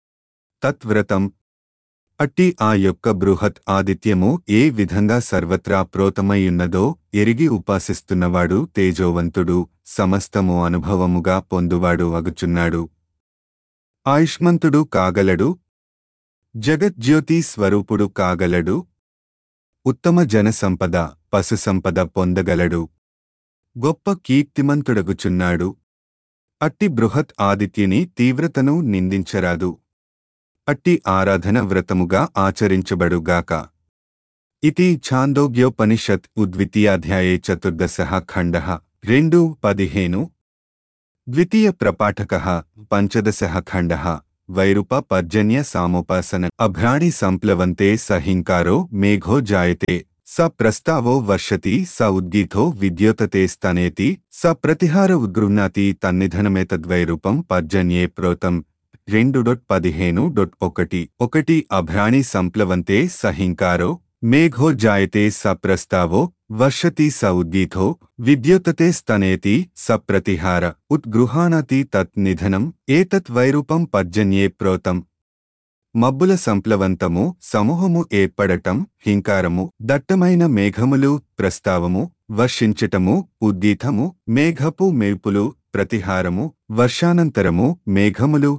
A: తత్వ్రతం అట్టి ఆ యొక్క బృహత్ ఆదిత్యము ఏ విధంగా సర్వత్రా ప్రోతమయ్యున్నదో ఎరిగి ఉపాసిస్తున్నవాడు తేజోవంతుడు సమస్తము అనుభవముగా పొందువాడు అగుచున్నాడు ఆయుష్మంతుడు కాగలడు జగజ్యోతి స్వరూపుడు కాగలడు ఉత్తమ జనసంపద పశుసంపద పొందగలడు గొప్ప కీర్తిమంతుడగుచున్నాడు అట్టి బృహత్ ఆదిత్యుని తీవ్రతను నిందించరాదు అట్టి ఆరాధన వ్రతముగా ఆచరించబడుగాక ఇతి ఛాందోగ్యోపనిషత్ ఉద్వితీయాధ్యాయే చతుర్దశః ఖండః రెండు పదిహేను ద్వితీయ ప్రపాఠకः పంచదశः ఖండः వైరుప పర్జన్య సామోపాసన అభ్రాణి సంప్లవంతే సహింకారో మేఘో జాయతే స ప్రస్తావో వర్షతి స ఉద్గీతో విద్యోతతే స్తనేతి స ప్రతిహార ఉద్గృహ్ణాతి తన్నిధనమేతద్వైరూపం పర్జన్యే ప్రోతం రెండు డొట్ పదిహేను డొట్ ఒకటి ఒకటి అభ్రాణి సంప్లవంతే సహింకారో మేఘో జాయతే స ప్రస్తావో వర్షతి స ఉద్గీతో విద్యుతతే స్తనేతి స ప్రతిహార ఉద్గృహాణతి తత్ నిధనం ఏతత్ వైరూపం పర్జన్యే ప్రోతం మబ్బుల సంప్లవంతము సమూహము ఏర్పడటం హింకారము దట్టమైన మేఘములు ప్రస్తావము వర్షించటము ఉద్దీతము మేఘపు మేల్పులు ప్రతిహారము వర్షానంతరము మేఘములు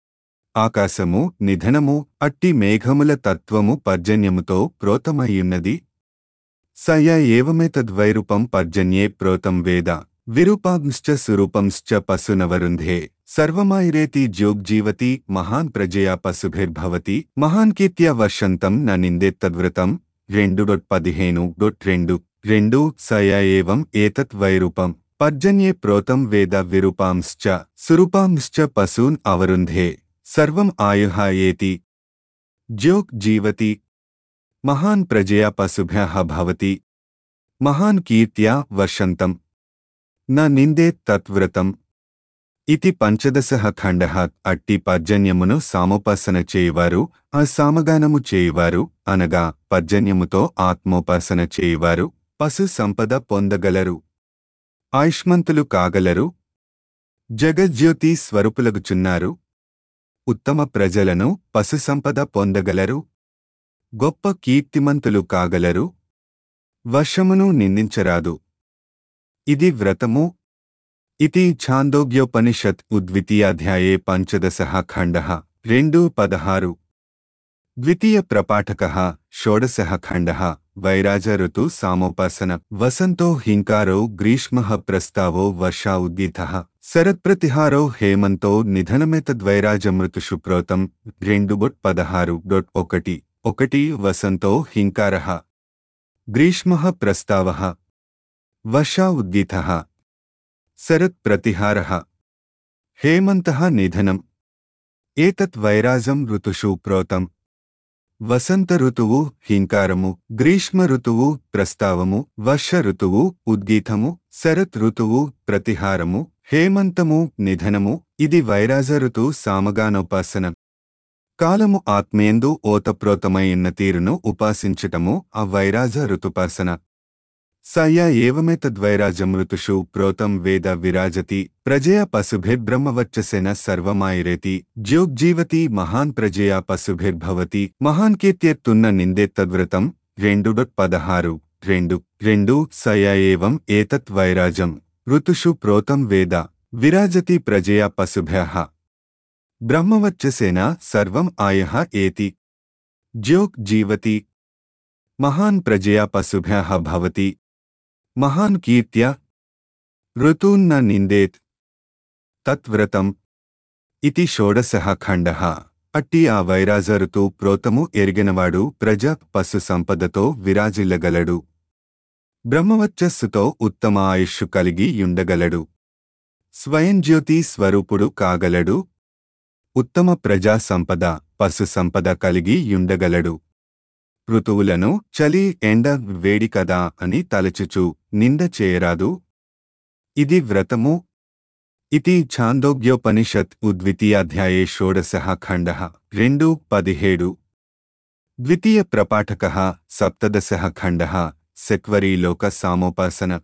A: ఆకాశము నిధనము అట్టి మేఘముల తత్వము పర్జన్యముతో ప్రోతమయ్యున్నది సయ ఏవమేతద్వైరూపం పర్జన్యే ప్రోతం వేద విరూపాంశ్చ సురూపంశ్చ పశునవరుంధే సర్వమాయిరేతి జోగ్జీవతి మహాన్ ప్రజయా పశుభిర్భవతి మహాన్ కీర్త్యా వర్షంతం న నిందేత్తద్వ్రతం రెండు డొట్ పదిహేను డొట్ రెండు రెండు సయ ఏవం ఏతత్ వైరూపం పర్జన్యే ప్రోతం వేద విరూపాంశ్చ సురూపాంశ్చ పశూన్ అవరుంధే సర్వం ఆయుః ఏతి జ్యోక్ జీవతి మహాన్ ప్రజయా పశుభ్యః భవతి మహాన్ కీర్త్యా వర్షంతం న నిందేత్ తత్వ్రతం ఇతి పంచదశః ఖండః అట్టి పర్జన్యమును సామోపాసన చేయువారు ఆ సామగానము చేయువారు అనగా పర్జన్యముతో ఆత్మోపాసన చేయువారు పశు సంపద పొందగలరు ఆయుష్మంతులు కాగలరు జగజ్యోతి స్వరూపులగుచున్నారు ఉత్తమ ప్రజలను పశు సంపద పొందగలరు గొప్ప కీర్తిమంతులు కాగలరు వర్షమును నిందించరాదు ఇది వ్రతము ఇతి ఛాందోగ్యోపనిషత్ ఉద్వితీయాధ్యాయే పంచదశః ఖండః రెండు పదహారు ద్వితీయ ప్రపాఠకः షోడశः ఖండः వైరాజ ఋతు సామోపాసన వసంతో హింకారో గ్రీష్మ ప్రస్తావో వర్షా ఉద్గీత శరత్ప్రతిహారో హేమంతో నిధనమేతద్వైరాజమృతుషు ప్రోతం రెండు బొట్ పదహారు డొట్ ఒకటి ఒకటి వసంతో హింకార గ్రీష్మ ప్రస్తావ వర్షా ఉద్గీత శరత్ప్రతిహార హేమంత నిధనం ఏతత్ వైరాజం ఋతుషు ప్రోతం వసంత ఋతువు హింకారము గ్రీష్మ ఋతువు ప్రస్తావము వర్ష ఋతువు ఉద్గీతము శరత్ ఋతువు ప్రతిహారము హేమంతము నిధనము ఇది వైరాజ ఋతు సామగానోపాసన కాలము ఆత్మేందు ఓతప్రోతమైన తీరును ఉపాసించటము ఆ వైరాజ ఋతుపాసన సయ ఏవమేతద్వైరాజమృతుషు ప్రోతం వేద విరాజతి ప్రజయా పశుభిర్బ్రహ్మవచ్చసేన సర్వమాయిరేతి జ్యోగ్జీవతి మహాన్ ప్రజయా పశుభిర్భవతి మహాన్ కీర్త్యత్తున్న నిందేత్తద్వ్రతం రెండు పదహారు రెండు రెండు సయ ఏవం ఏతత్ వైరాజం ఋతుషు ప్రోతం వేద విరాజతి ప్రజయా పశుభ్యః బ్రహ్మవచ్చసేన సర్వం ఆయః ఏతి జ్యోక్ జీవతి మహాన్ ప్రజయా పశుభ్యః భవతి మహాన్ కీర్త్య ఋతూన్న నిందేత్ తత్వ్రతం ఇతి షోడశః ఖండః అట్టి ఆ వైరాజ ఋతు ప్రోతము ఎరిగినవాడు ప్రజ పశు సంపదతో విరాజిల్లగలడు బ్రహ్మవచ్చస్సుతో ఉత్తమ ఆయుష్షు కలిగి యుండగలడు స్వయం జ్యోతి స్వరూపుడు కాగలడు ఉత్తమ ప్రజా సంపద పశు సంపద కలిగి యుండగలడు ఋతువులను చలి ఎండ వేడి కదా అని తలచుచు నింద చేయరాదు ఇది వ్రతము ఇది ఛాందోగ్యోపనిషత్ ఉద్వితీయాధ్యాయే షోడశः ఖండः రెండు పదిహేడు ద్వితీయ ప్రపాఠకः సప్తదశः ఖండः శక్వరీలోక సామోపాసన